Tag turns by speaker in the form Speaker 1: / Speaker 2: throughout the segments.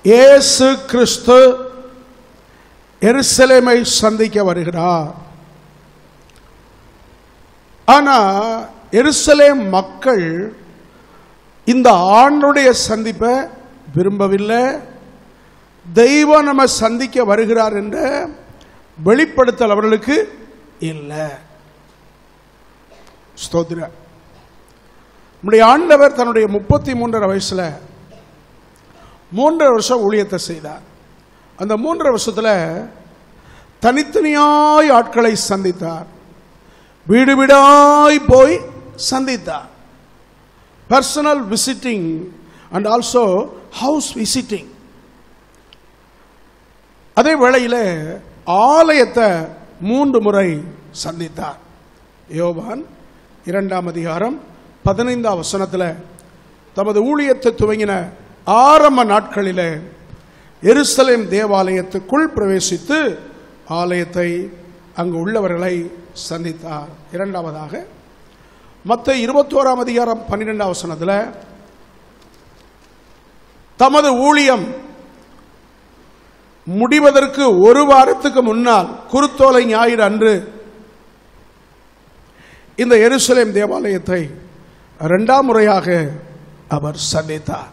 Speaker 1: இயேசு கிறிஸ்து எருசலேமை சந்திக்க வருகிறார் ஆனா எருசலேம் மக்கள் இந்த ஆண்டுடைய சந்திப்பை விரும்பவில்லை தெய்வம் நம்ம சந்திக்க வருகிறார் என்ற வெளிப்படுத்தல் அவர்களுக்கு இல்லை ஸ்தோத்திர நம்முடைய ஆண்டவர் தன்னுடைய முப்பத்தி மூன்றரை வயசுல மூன்றரை வருஷம் ஊழியத்தை செய்தார் அந்த மூன்றரை வருஷத்துல தனித்தனியாய் ஆட்களை சந்தித்தார் வீடு வீடாய் போய் சந்தித்தார் personal visiting and also house visiting அதே வேளையில் ஆலயத்தை மூன்று முறை சந்தித்தார் யோவான் இரண்டாம் அதிகாரம் பதினைந்தாம் வசனத்தில் தமது ஊழியத்தை துவங்கின ஆரம்ப நாட்களிலே எருசலேம் தேவாலயத்துக்குள் பிரவேசித்து ஆலயத்தை அங்கு உள்ளவர்களை சந்தித்தார் இரண்டாவதாக மற்ற இருபத்தோராம் அதிகாரம் பன்னிரெண்டாம் வசனத்தில் தமது ஊழியம் முடிவதற்கு ஒரு வாரத்துக்கு முன்னால் குருத்தோலை ஞாயிறு அன்று இந்த எருசலேம் தேவாலயத்தை இரண்டாம் முறையாக அவர் சந்தித்தார்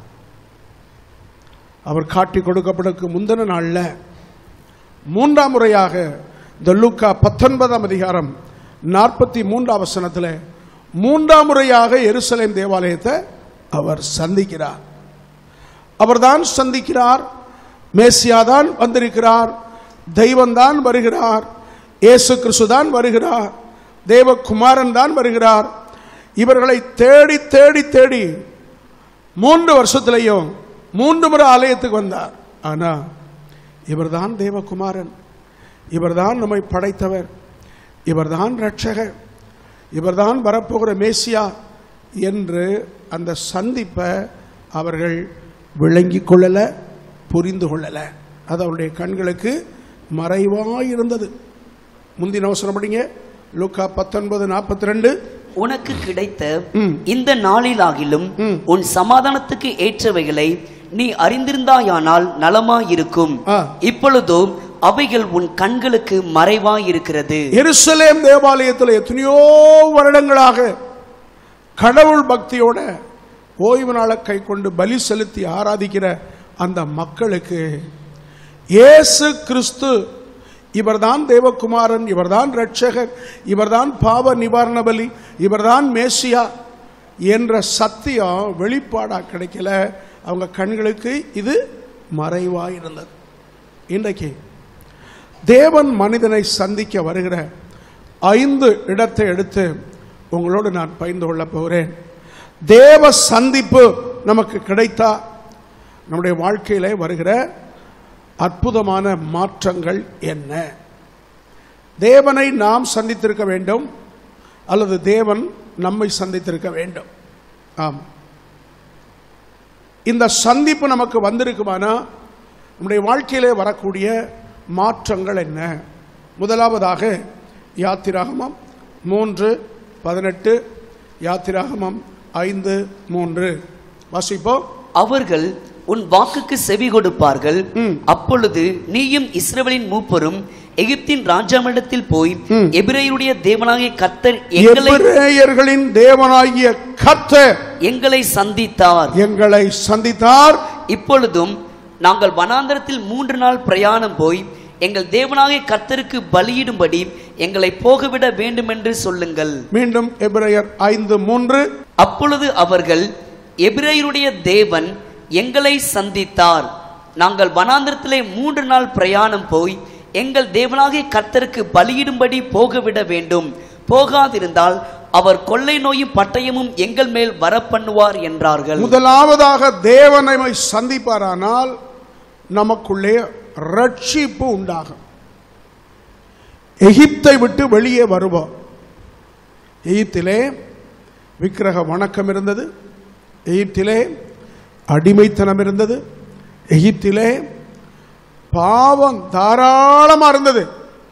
Speaker 1: அவர் காட்டி கொடுக்கப்படக்கு முந்தின நாள்ல மூன்றாம் முறையாக இந்த லூக்கா பத்தொன்பதாம் அதிகாரம் நாற்பத்தி மூன்றாம் வசனத்தில் மூன்றாம் முறையாக எருசலேம் தேவாலயத்தை அவர் சந்திக்கிறார் அவர்தான் சந்திக்கிறார் மேசியா தான் வந்திருக்கிறார் தெய்வம் தான் வருகிறார் இயேசு கிறிஸ்து தான் வருகிறார் தேவகுமாரன் தான் வருகிறார் இவர்களை தேடி தேடி தேடி மூன்று வருஷத்திலையும் மூன்று முறை ஆலயத்துக்கு வந்தார் ஆனா இவர்தான் தேவகுமாரன் இவர்தான் நம்மை படைத்தவர் இவர்தான் ரட்சகர் இவர்தான் வரப்போகிற மேசியா என்று அந்த சந்திப்பை அவர்கள் விளங்கிக் கொள்ளல புரிந்து கொள்ளல அது அவருடைய கண்களுக்கு மறைவாய் இருந்தது முந்தின அவசரம் படிங்க லூக்கா பத்தொன்பது நாற்பத்தி ரெண்டு
Speaker 2: உனக்கு கிடைத்த
Speaker 1: ம்.
Speaker 2: இந்த நாளிலாகிலும்
Speaker 1: ம்.
Speaker 2: உன் சமாதானத்துக்கு ஏற்றவைகளை நீ அறிந்திருந்தாயானால் நலமாயிருக்கும்
Speaker 1: ஆ.
Speaker 2: இப்பொழுதோ அவைகள் உன் கண்களுக்கு மறைவாயிருக்கிறது
Speaker 1: எருசலேம் தேவாலயத்தில் எத்தனையோ வருடங்களாக கடவுள் பக்தியோட ஓய்வு நாளை கை கொண்டு பலி செலுத்தி ஆராதிக்கிற அந்த மக்களுக்கு இயேசு கிறிஸ்து இவர்தான் தேவகுமாரன் இவர்தான் ரட்சகர் இவர்தான் பாவ நிவாரண பலி இவர்தான் மேசியா என்ற சத்தியம் வெளிப்பாடா கிடைக்கல அவங்க கண்களுக்கு இது மறைவா இருந்தது இன்றைக்கு தேவன் மனிதனை சந்திக்க வருகிற ஐந்து இடத்தை எடுத்து உங்களோடு நான் பகிர்ந்து கொள்ளப் போகிறேன் தேவ சந்திப்பு நமக்கு கிடைத்தா நம்முடைய வாழ்க்கையிலே வருகிற அற்புதமான மாற்றங்கள் என்ன தேவனை நாம் சந்தித்திருக்க வேண்டும் அல்லது தேவன் நம்மை சந்தித்திருக்க வேண்டும் ஆம் இந்த சந்திப்பு நமக்கு வந்திருக்குமானா நம்முடைய வாழ்க்கையிலே வரக்கூடிய மாற்றங்கள் என்ன முதலாவதாக யாத்திராகமம் மூன்று பதினெட்டு யாத்திராகமம் ஐந்து மூன்று வாசிப்போம்
Speaker 2: அவர்கள் உன் வாக்குக்கு செவி கொடுப்பார்கள்
Speaker 1: ம்.
Speaker 2: அப்பொழுது நீயும் இஸ்ரவேலின் மூப்பரும் எகிப்தின் ராஜாவிடத்தில் போய்
Speaker 1: ம்.
Speaker 2: எபிரேயருடைய தேவனாகிய கர்த்தர் எங்களை
Speaker 1: எபிரேயர்களின் தேவனாகிய கர்த்தர்
Speaker 2: எங்களை சந்தித்தார்
Speaker 1: எங்களை சந்தித்தார்
Speaker 2: இப்பொழுதும் நாங்கள் வனாந்தரத்தில் மூன்று நாள் பிரயாணம் போய் எங்கள் தேவனாகிய கர்த்தருக்கு பலியிடும்படி எங்களை போகவிட வேண்டுமென்று சொல்லுங்கள்
Speaker 1: மீண்டும் எபிரேயர் ஐந்து மூன்று
Speaker 2: அப்பொழுது அவர்கள் எபிரேயருடைய தேவன் எங்களை சந்தித்தார் நாங்கள் வனாந்திரத்திலே மூன்று நாள் பிரயாணம் போய் எங்கள் தேவனாகிய கர்த்தருக்கு பலியிடும்படி போகவிட வேண்டும் போகாதிருந்தால் அவர் கொள்ளை நோயும் பட்டயமும் எங்கள் மேல் வரப்பண்ணுவார் என்றார்கள்
Speaker 1: முதலாவதாக தேவனை சந்திப்பாரானால் நமக்குள்ளே ரட்சிப்பு உண்டாகும் எகிப்தை விட்டு வெளியே வருவோம் எகிப்திலே விக்கிரக வணக்கம் இருந்தது எகிப்திலே அடிமைத்தனம் இருந்தது எகிப்திலே பாவம் தாராளமா இருந்தது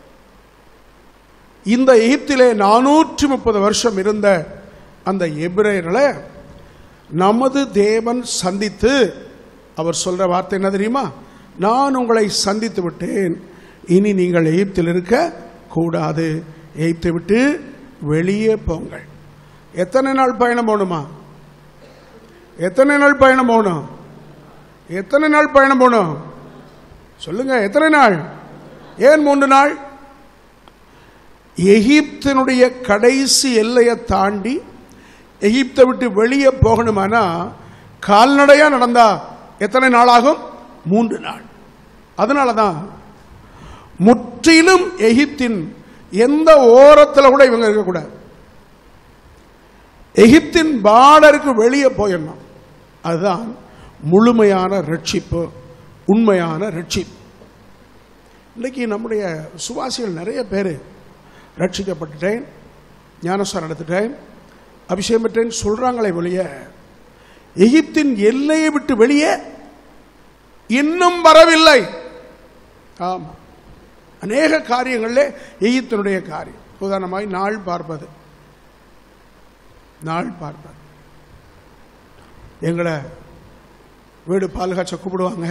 Speaker 1: இந்த எகிப்திலே நானூற்றி முப்பது வருஷம் இருந்த அந்த எபிரேயர்களை நமது தேவன் சந்தித்து அவர் சொல்ற வார்த்தை என்ன தெரியுமா நான் உங்களை சந்தித்து விட்டேன் இனி நீங்கள் எகிப்தில் இருக்க கூடாது எகிப்தை விட்டு வெளியே போங்கள் எத்தனை நாள் பயணம் போகணுமா எத்தனை நாள் பயணம் போகணும் எத்தனை நாள் பயணம் போகணும் சொல்லுங்க எத்தனை நாள் ஏன் மூன்று நாள் எகிப்தினுடைய கடைசி எல்லையை தாண்டி எகிப்தை விட்டு வெளியே போகணுமானா கால்நடையா நடந்தா எத்தனை நாள் ஆகும் மூன்று நாள் அதனால தான் முற்றிலும் எகிப்தின் எந்த ஓரத்தில் கூட இவங்க இருக்கக்கூடாது எகிப்தின் பார்டருக்கு வெளியே போயிடணும் அதுதான் முழுமையான ரட்சிப்பு உண்மையான ரட்சிப்பு இன்னைக்கு நம்முடைய சுவாசிகள் நிறைய பேர் ரட்சிக்கப்பட்டுட்டேன் ஞானஸ்தானம் எடுத்துட்டேன் அபிஷேகம் பெற்றேன் சொல்றாங்களே வெளியே எகிப்தின் எல்லையை விட்டு வெளியே இன்னும் வரவில்லை ஆமா அநேக காரியங்களில் எகிப்தினுடைய காரியம் உதாரணமாய் நாள் பார்ப்பது நாள் பார்ப்பது எங்களை வீடு பால்காய்ச்ச கூப்பிடுவாங்க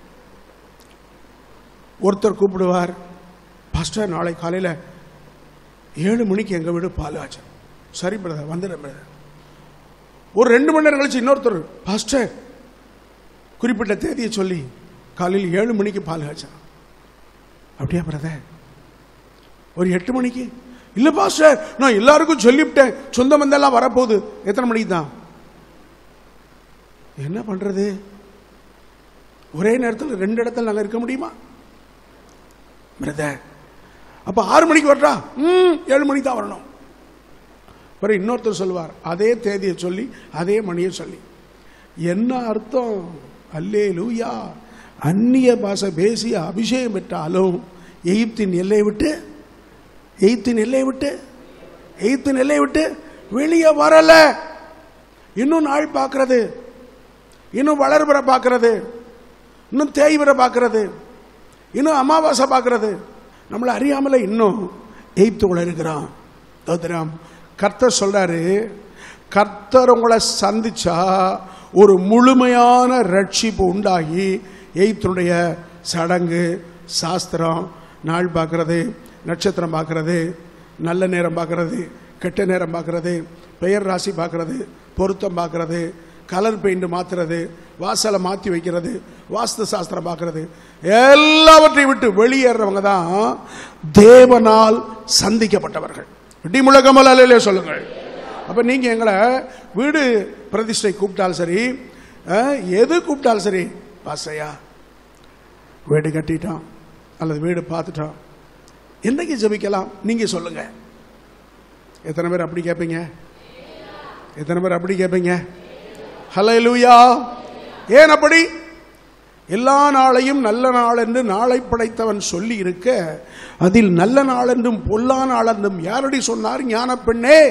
Speaker 1: ஒருத்தர் கூப்பிடுவார் பாஸ்டர் நாளை காலையில் ஏழு மணிக்கு எங்கள் வீடு பால்காய்ச்சல் சரி பிரதர் வந்துடுறேன் பிரதர் ஒரு ரெண்டு மணி நேரம் கழிச்சு இன்னொருத்தர் பாஸ்டர் குறிப்பிட்ட தேதியை சொல்லி காலையில் ஏழு மணிக்கு பால் காய்ச்சல் அப்படியா பிரதர் ஒரு எட்டு மணிக்கு இல்ல பாஸ்டர் நான் எல்லாருக்கும் சொல்லிவிட்டேன் சொந்த பந்தெல்லாம் வரப்போகுது எத்தனை மணிக்கு தான் என்ன பண்றது ஒரே நேரத்தில் ரெண்டு இடத்துல நாங்க இருக்க முடியுமா பிரதர் அப்ப ஆறு மணிக்கு வரட்டா ம் ஏழு மணிக்கு தான் வரணும் பிறகு இன்னொருத்தர் சொல்லுவார் அதே தேதியை சொல்லி அதே மணியை சொல்லி என்ன அர்த்தம் அல்லே லூயா அந்நிய பாஷை பேசி அபிஷேகம் பெற்றாலும் எகிப்தின் எல்லையை விட்டு எகிப்தின் எல்லையை விட்டு எகிப்தின் எல்லையை விட்டு வெளியே வரல இன்னும் நாள் பார்க்கறது இன்னும் வளர்பிற பார்க்கறது இன்னும் தேய்பிற பார்க்கறது இன்னும் அமாவாசை பார்க்கறது நம்மளை அறியாமல இன்னும் எய்த்துக்குள்ள இருக்கிறான் தோத்திரம் கர்த்தர் சொல்றாரு கர்த்தர் உங்களை சந்திச்சா ஒரு முழுமையான ரட்சிப்பு உண்டாகி எய்த்தினுடைய சடங்கு சாஸ்திரம் நாள் பார்க்கறது நட்சத்திரம் பார்க்கறது நல்ல நேரம் பார்க்கறது கெட்ட நேரம் பார்க்கறது பெயர் ராசி பார்க்கறது பொருத்தம் பார்க்கறது கலர் பெயிண்ட் மாத்துறது வாசலை மாற்றி வைக்கிறது வாஸ்து சாஸ்திரம் பார்க்கறது எல்லாவற்றையும் விட்டு வெளியேறவங்க தான் தேவனால் சந்திக்கப்பட்டவர்கள் இடி முழக்கமல் அலையிலே சொல்லுங்கள் அப்ப நீங்க எங்களை வீடு பிரதிஷ்டை கூப்பிட்டாலும் சரி அஹ், எது கூப்பிட்டாலும் சரி பாசையா வீடு கட்டிட்டான் அல்லது வீடு பார்த்துட்டான் என்னைக்கு ஜெபிக்கலாம் நீங்க சொல்லுங்க எத்தனை பேர் அப்படி கேட்பீங்க எத்தனை பேர் அப்படி கேட்பீங்க ஹalleluya ஏன் அப்படி எல்லா நாளையும் நல்ல நாள் என்று நாளை படைத்தவன் சொல்லி இருக்க அதில் நல்ல நாள் என்றும் பொல்லா நாள் என்றும் யாரடி சொன்னார் ஞான பெண்ணே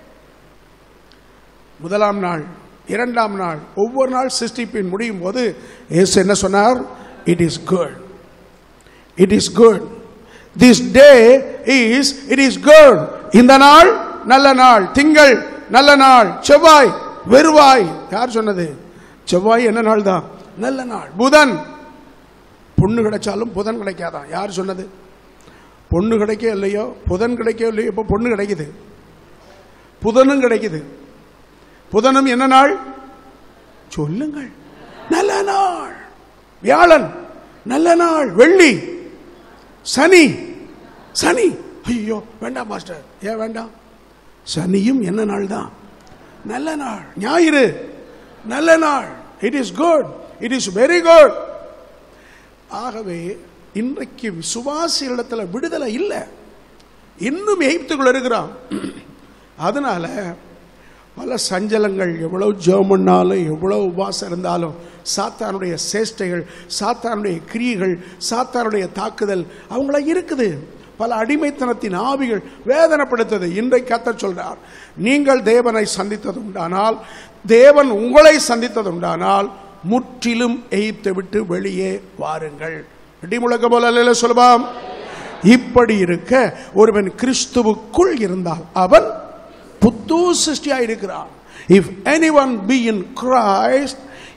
Speaker 1: முதலாம் நாள் இரண்டாம் நாள் ஒவ்வொரு நாள் சிருஷ்டிப்பின் முடியும் போது இயேசு என்ன சொன்னார் it is good it is good this day is it is good இந்த நாள் நல்ல நாள் திங்கள் நல்ல நாள் செவ்வாய் வெறுவாய் யார் சொன்னது செவ்வாய் என்ன நாள் தான் நல்ல நாள் புதன் பொண்ணு கிடைச்சாலும் புதன் கிடைக்காதான் யார் சொன்னது பொண்ணு கிடைக்க இல்லையோ புதன் கிடைக்க இல்லையோ இப்போ பொண்ணு கிடைக்குது புதனும் கிடைக்குது புதனும் என்ன நாள் சொல்லுங்கள் நல்ல நாள் வியாழன் நல்ல நாள் வெள்ளி சனி சனி ஐயோ வேண்டாம் மாஸ்டர் ஏன் வேண்டாம் சனியும் என்ன நாள் தான் நல்ல நாள் ஞாயிறு நல்ல நாள் it is good it is very good ஆகவே இன்றைக்கு விசுவாசிகளிடத்துல விடுதலை இல்லை இன்னும் எகிப்துக்குள்ள இருக்கிறான் அதனால பல சஞ்சலங்கள் எவ்வளவு ஜெபம் பண்ணாலும் எவ்வளவு உபாசம் இருந்தாலும் சாத்தானுடைய சேஷ்டைகள் சாத்தானுடைய கிரியைகள் சாத்தானுடைய தாக்குதல் அவங்கள இருக்குது பல அடிமைத்தனத்தின் ஆவிகள் வேதனைப்படுத்தது இன்றைக்கு கத்தர் சொல்றார் நீங்கள் தேவனை சந்தித்தது உண்டானால் தேவன் உங்களை சந்தித்தது உண்டானால் முற்றிலும் எய்த்தை விட்டு வெளியே வாருங்கள் இடி முழக்க போல அல்ல சொல்லுவாம் இப்படி இருக்க ஒருவன் கிறிஸ்துவுக்குள் இருந்தால் அவன் புது சிருஷ்டியா இருக்கிறான் if any one be in Christ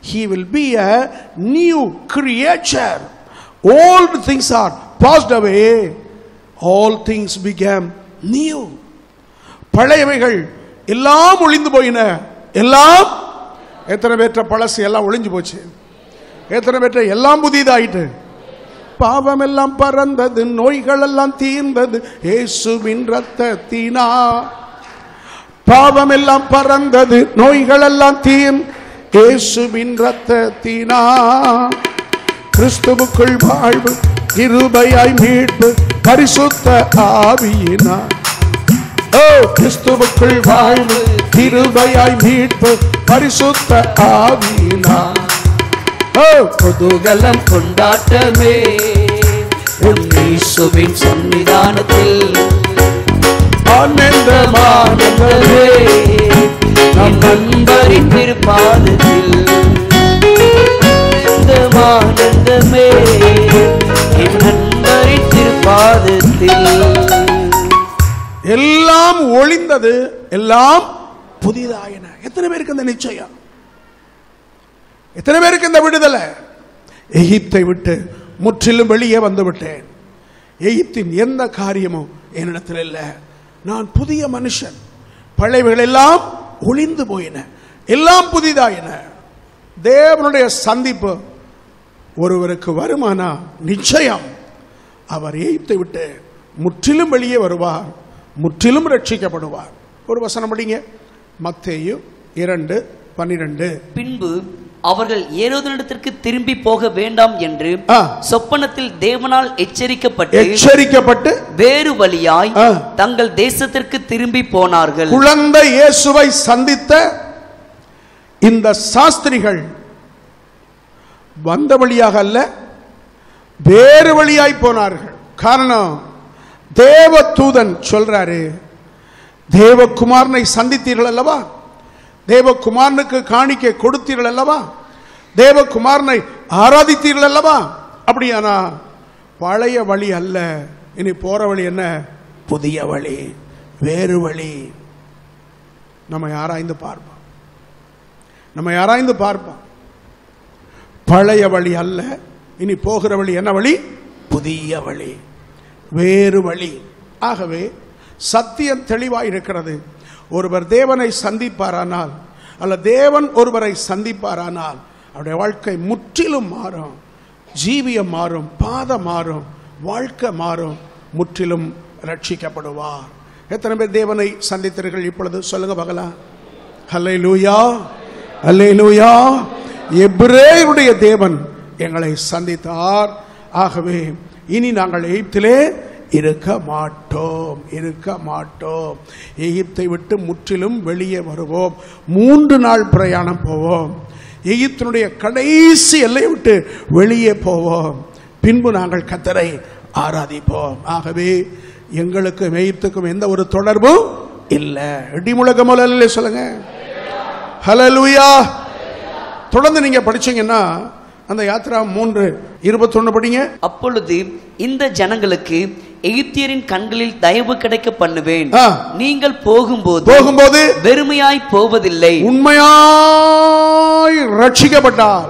Speaker 1: he will be a new creature old things are passed away all things became new பழையவைகள் எல்லாம் ஒளிந்து போயின எல்லாம் எத்தனை பேற்ற பழசு எல்லாம் ஒளிஞ்சு போச்சு எத்தனை பேற்ற எல்லாம் புதியதாயிட்டு பாவம் எல்லாம் பறந்தது நோய்கள் எல்லாம் தீர்ந்தது இயேசுவின் ரத்தத்தினா பாவம் எல்லாம் பறந்தது நோய்கள் எல்லாம் தீர் இயேசுவின் ரத்தத்தினா கிறிஸ்துவுக்குள் வாழ்வு இருபையாய் மீட்பு பரிசுத்த ஆவியினா ஓ கிறிஸ்துவுக்குள் வாழ்வு இருபையாய் மீட்பு பரிசுத்த ஆவியினா ஓ
Speaker 2: குதூகலம் கொண்டாட்டமே உன் இயேசுவின் சன்னிதானத்தில்
Speaker 1: ஆனந்தமானந்தமே
Speaker 2: நம் நண்பரின் திருப்பாதத்தில் ஆனந்தமானந்தமே என் நண்பரின் திருப்பாதத்தில்
Speaker 1: எல்லாம் ஒளிந்தது எல்லாம் புதிதாயின எத்தனை பேருக்கு அந்த நிச்சயம் எத்தனை பேருக்கு இந்த விடுதலை எகிப்தை விட்டு முற்றிலும் வெளியே வந்து விட்டேன் எகிப்தின் எந்த காரியமும் என்னிடத்தில் இல்லை நான் புதிய மனுஷன் பழையவைகள் எல்லாம் ஒளிந்து போயின எல்லாம் புதிதாயின தேவனுடைய சந்திப்பு ஒருவருக்கு வருமானா நிச்சயம் அவர் எகிப்தை விட்டு முற்றிலும் வெளியே வருவார் முற்றிலும் ரட்சிக்கப்படுவார் ஒரு வசனம் படிங்க மத்தேயு இரண்டு பன்னிரண்டு
Speaker 2: பின்பு அவர்கள் ஏரோதனிடத்திற்கு திரும்பி போக வேண்டாம் என்று
Speaker 1: ஆ.
Speaker 2: சொப்பனத்தில் தேவனால் எச்சரிக்கப்பட்டு
Speaker 1: எச்சரிக்கப்பட்டு
Speaker 2: வேறு வழியாய்
Speaker 1: ஆ.
Speaker 2: தங்கள் தேசத்திற்கு திரும்பி போனார்கள்
Speaker 1: குழந்தை இயேசுவை சந்தித்த இந்த சாஸ்திரிகள் வந்த வழியாக அல்ல வேறு வழியாய் போனார்கள் காரணம் தேவ தூதன் சொல்றாரு தேவகுமாரனை சந்தித்தீர்கள் அல்லவா தேவகுமாரனுக்கு காணிக்கை கொடுத்தீர்கள் அல்லவா தேவகுமாரனை ஆராதித்தீர்கள் அல்லவா அப்படியானா பழைய வழி அல்ல இனி போற வழி என்ன புதிய வழி வேறு வழி நம்ம ஆராய்ந்து பார்ப்போம் நம்ம ஆராய்ந்து பார்ப்போம் பழைய வழி அல்ல இனி போகிற வழி என்ன வழி புதிய வழி வேறு வழி ஆகவே சத்தியம் தெளிவாய் இருக்கிறது ஒருவர் தேவனை சந்திப்பாரானால் அல்ல தேவன் ஒருவரை சந்திப்பாரானால் அவருடைய வாழ்க்கை முற்றிலும் மாறும் ஜீவியம் மாறும் பாதம் மாறும் வாழ்க்கை மாறும் முற்றிலும் ரட்சிக்கப்படுவார் எத்தனை பேர் தேவனை சந்தித்தீர்கள் இப்பொழுது சொல்லுங்க பார்க்கலாம் ஹல்லை லூயா ஹல்லை லூயா எப்ரேயுடைய தேவன் எங்களை சந்தித்தார் ஆகவே இனி நாங்கள் எகிப்திலே இருக்க மாட்டோம் இருக்க மாட்டோம் எகிப்தை விட்டு முற்றிலும் வெளியே வருவோம் மூன்று நாள் பிரயாணம் போவோம் எகிப்தினுடைய கடைசி எல்லையை விட்டு வெளியே போவோம் பின்பு நாங்கள் கத்தரை ஆராதிப்போம் ஆகவே எங்களுக்கும் எகிப்துக்கும் எந்த ஒரு தொடர்பும் இல்லை இடி முழக்க முதல்ல சொல்லுங்க ஹலலூயா தொடர்ந்து நீங்க படிச்சீங்கன்னா அந்த யாத்ரா மூன்று இருபத்தொன்னு படிங்க
Speaker 2: அப்பொழுது இந்த ஜனங்களுக்கு எகிப்தியரின் கண்களில் தயவு கிடைக்க பண்ணுவேன்
Speaker 1: ஆ.
Speaker 2: நீங்கள் போகும்போது
Speaker 1: போகும்போது
Speaker 2: வெறுமையாய் போவதில்லை
Speaker 1: உண்மையாய் ரட்சிக்கப்பட்டால்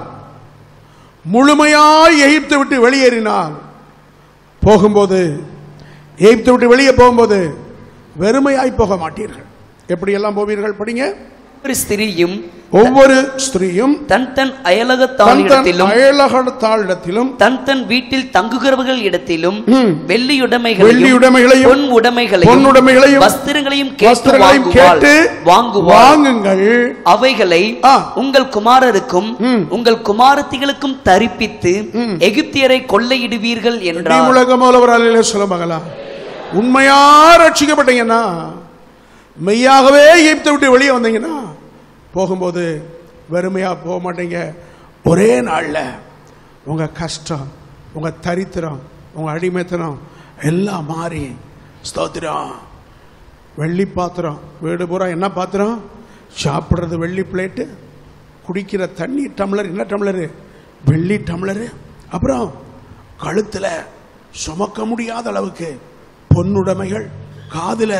Speaker 1: முழுமையாய் எகிப்தை விட்டு வெளியேறினால் போகும்போது எகிப்தை விட்டு வெளியே போகும்போது வெறுமையாய் போக மாட்டீர்கள் எப்படியெல்லாம் போவீர்கள் படிங்க
Speaker 2: ஒரு ஸ்திரியும்
Speaker 1: ஒவ்வொரு ஸ்திரீயும்
Speaker 2: தன் தன்
Speaker 1: தன் தன்
Speaker 2: அயலகத்தாளிடத்திலும்
Speaker 1: அயலகத்தாளிடத்திலும்
Speaker 2: தன் தன் வீட்டில் தங்குகிறவர்கள் இடத்திலும்
Speaker 1: ம்.
Speaker 2: வெள்ளி
Speaker 1: வெள்ளி
Speaker 2: உடைமைகளையும்
Speaker 1: உடைமைகளையும்
Speaker 2: பொன் உடைமைகளையும்
Speaker 1: பொன் உடைமைகளையும்
Speaker 2: வஸ்திரங்களையும் கேட்டு
Speaker 1: வஸ்திரங்களையும்
Speaker 2: வாங்குவாள்.
Speaker 1: கேட்டு
Speaker 2: வாங்குவாள்
Speaker 1: வாங்குங்கள்
Speaker 2: அவைகளை
Speaker 1: ஆ.
Speaker 2: உங்கள் குமாரருக்கும்
Speaker 1: ம்.
Speaker 2: உங்கள் குமாரத்திகளுக்கும் தரிப்பித்து எகிப்தியரை கொள்ளையிடுவீர்கள்
Speaker 1: நீ
Speaker 2: என்றார்
Speaker 1: உலகமோலவராலே சொல்ல மகளா உண்மையா ரட்சிக்கப்பட்டீங்கன்னா மெய்யாகவே எகிப்தை விட்டு வெளியே வந்தீங்கன்னா போகும்போது வெறுமையா போக மாட்டீங்க ஒரே நாள்ல உங்க கஷ்டம் உங்க தரித்திரம் உங்க அடிமைத்தனம் எல்லாம் மாறி ஸ்தோத்திரம் வெள்ளி பாத்திரம் வீடு பூரா என்ன பாத்திரம் சாப்பிட்றது வெள்ளி பிளேட்டு குடிக்கிற தண்ணி டம்ளர் என்ன டம்ளரு வெள்ளி டம்ளரு அப்புறம் கழுத்தில் சுமக்க முடியாத அளவுக்கு பொன்னுடைமைகள் காதில்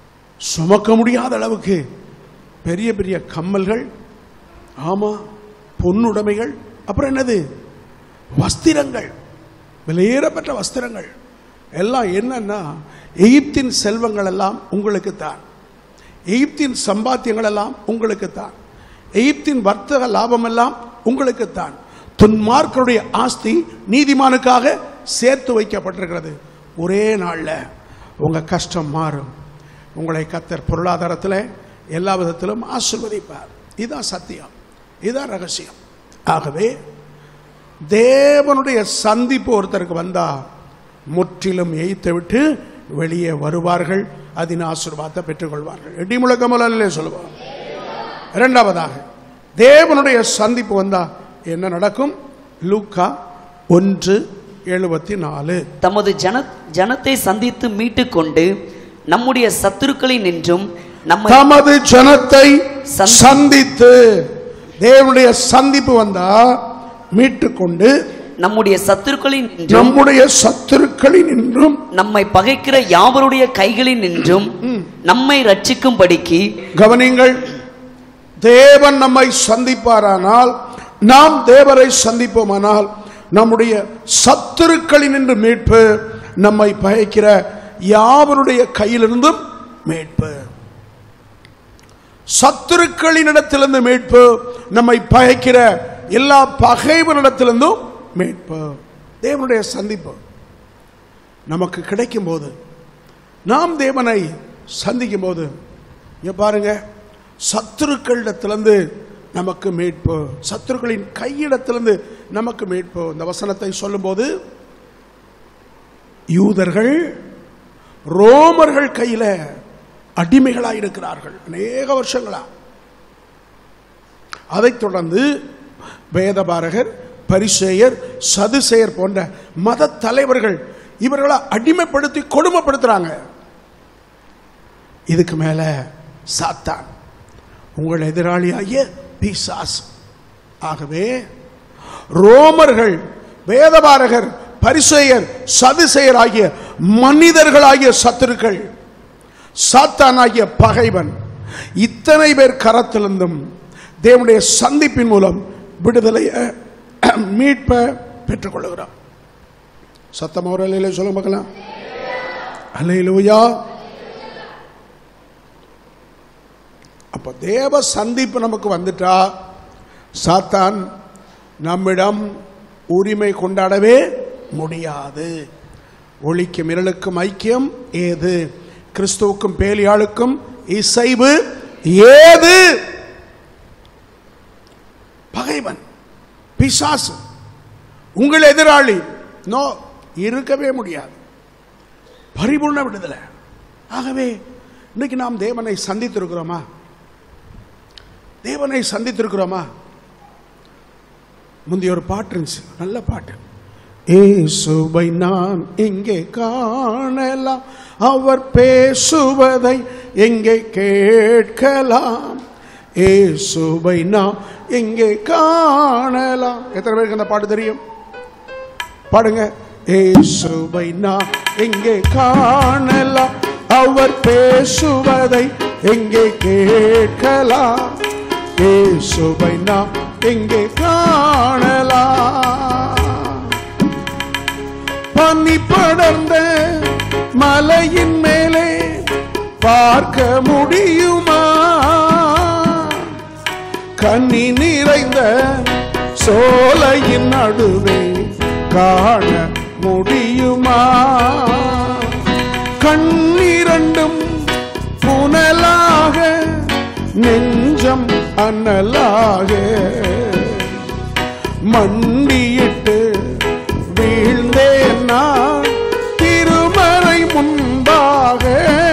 Speaker 1: சுமக்க முடியாத அளவுக்கு பெரிய பெரிய கம்மல்கள் ஆமா பொன்னுடைமைகள் அப்புறம் என்னது வஸ்திரங்கள் விலையேறப்பட்ட வஸ்திரங்கள் எல்லாம் என்னன்னா எகிப்தின் செல்வங்கள் எல்லாம் உங்களுக்கு தான் எகிப்தின் சம்பாத்தியங்கள் எல்லாம் உங்களுக்கு தான் எகிப்தின் வர்த்தக லாபம் எல்லாம் உங்களுக்கு தான் துன்மார்க்கருடைய ஆஸ்தி நீதிமானுக்காக சேர்த்து வைக்கப்பட்டிருக்கிறது ஒரே நாள்ல உங்க கஷ்டம் மாறும் உங்களை கத்தர் பொருளாதாரத்தில் எல்லா விதத்திலும் ஆசிர்வதிப்பார் இதுதான் சத்தியம் இதுதான் ரகசியம் ஆகவே தேவனுடைய சந்திப்பு ஒருத்தருக்கு வந்தா முற்றிலும் எய்த்து விட்டு வெளியே வருவார்கள் அதன் ஆசீர்வாதத்தை பெற்றுக்கொள்வார்கள் எட்டி முழக்கமலே சொல்லுவோம் இரண்டாவதாக தேவனுடைய சந்திப்பு வந்தா என்ன நடக்கும் லூக்கா ஒன்று எழுபத்தி நாலு
Speaker 2: தமது ஜன ஜனத்தை சந்தித்து மீட்டுக் கொண்டு நம்முடைய சத்துருக்களில் நின்றும் நம்மை
Speaker 1: தமது ஜனத்தை
Speaker 2: சந்தி-
Speaker 1: சந்தித்து தேவனுடைய சந்திப்பு வந்தா மீட்டுக்கொண்டு
Speaker 2: நம்முடைய சத்துருக்களில் நின்றும்
Speaker 1: நம்முடைய சத்துருக்களில் நின்றும்
Speaker 2: நம்மை பகைக்கிற யாவருடைய கைகளில் நின்றும் நம்மை ரட்சிக்கும்படிக்கு
Speaker 1: கவனிங்கள் தேவன் நம்மை சந்திப்பாரானால் நாம் தேவரை சந்திப்போமானால் நம்முடைய சத்துருக்களின் என்று மீட்பு நம்மை பகைக்கிற யாவருடைய கையிலிருந்தும் மீட்பு சத்துருக்களினிடத்திலிருந்து மீட்பு நம்மை பகைக்கிற எல்லா பகைவனிடத்திலிருந்தும் மீட்பு தேவனுடைய சந்திப்பு நமக்கு கிடைக்கும் போது நாம் தேவனை சந்திக்கும் போது இங்க பாருங்க சத்துருக்களிடத்திலிருந்து நமக்கு மீட்பு சத்துருக்களின் கையிடத்திலிருந்து நமக்கு மீட்பு இந்த வசனத்தை சொல்லும்போது யூதர்கள் ரோமர்கள் கையில அடிமைகளாக இருக்கிறார்கள் அநேக வருஷங்களா அதைத் தொடர்ந்து வேதபாரகர் பரிசேயர் சதுசேயர் போன்ற மத தலைவர்கள் இவர்களை அடிமைப்படுத்தி கொடுமைப்படுத்துறாங்க இதுக்கு மேல சாத்தான் உங்கள் எதிராளியாகிய பிசாஸ் ஆகவே ரோமர்கள் வேதபாரகர் பரிசேயர் சதுசேயர் ஆகிய மனிதர்களாகிய சத்துருக்கள் சாத்தானாகிய பகைவன் இத்தனை பேர் கரத்திலிருந்தும் தேவனுடைய சந்திப்பின் மூலம் விடுதலையை மீட்ப பெற்றுக்கொள்கிறோம் சத்தம் ஒரு அலையில சொல்லுங்க பார்க்கலாம் அலையிலுயா அப்ப தேவ சந்திப்பு நமக்கு வந்துட்டா சாத்தான் நம்மிடம் உரிமை கொண்டாடவே முடியாது ஒளிக்கும் இருளுக்கும் ஐக்கியம் ஏது கிறிஸ்துவுக்கும் பேலியாளுக்கும் இசைவு ஏது பகைவன் பிசாசு உங்கள் எதிராளி நோ இருக்கவே முடியாது பரிபூர்ண விடுதலை ஆகவே இன்னைக்கு நாம் தேவனை சந்தித்திருக்கிறோமா தேவனை சந்தித்திருக்கிறோமா முந்தைய ஒரு பாட்டு இருந்துச்சு நல்ல பாட்டு ஏசுவை நான் எங்கே காணலாம் அவர் பேசுவதை எங்கே கேட்கலாம் ஏசுவை நான் எங்கே காணலாம் எத்தனை பேருக்கு அந்த பாட்டு தெரியும் பாடுங்க ஏசுவை நான் எங்கே காணலாம் அவர் பேசுவதை எங்கே கேட்கலாம் ஏசுவை நான் எங்கே காணலாம் பனி படர்ந்த மலையின் மேலே பார்க்க முடியுமா கண்ணி நிறைந்த சோலையின் நடுவே காண முடியுமா கண்ணிரண்டும் புனலாக நெஞ்சம் அனலாக மண்டியிட்டு வீழ்ந்தேன் நான் திருமறை முன்பாக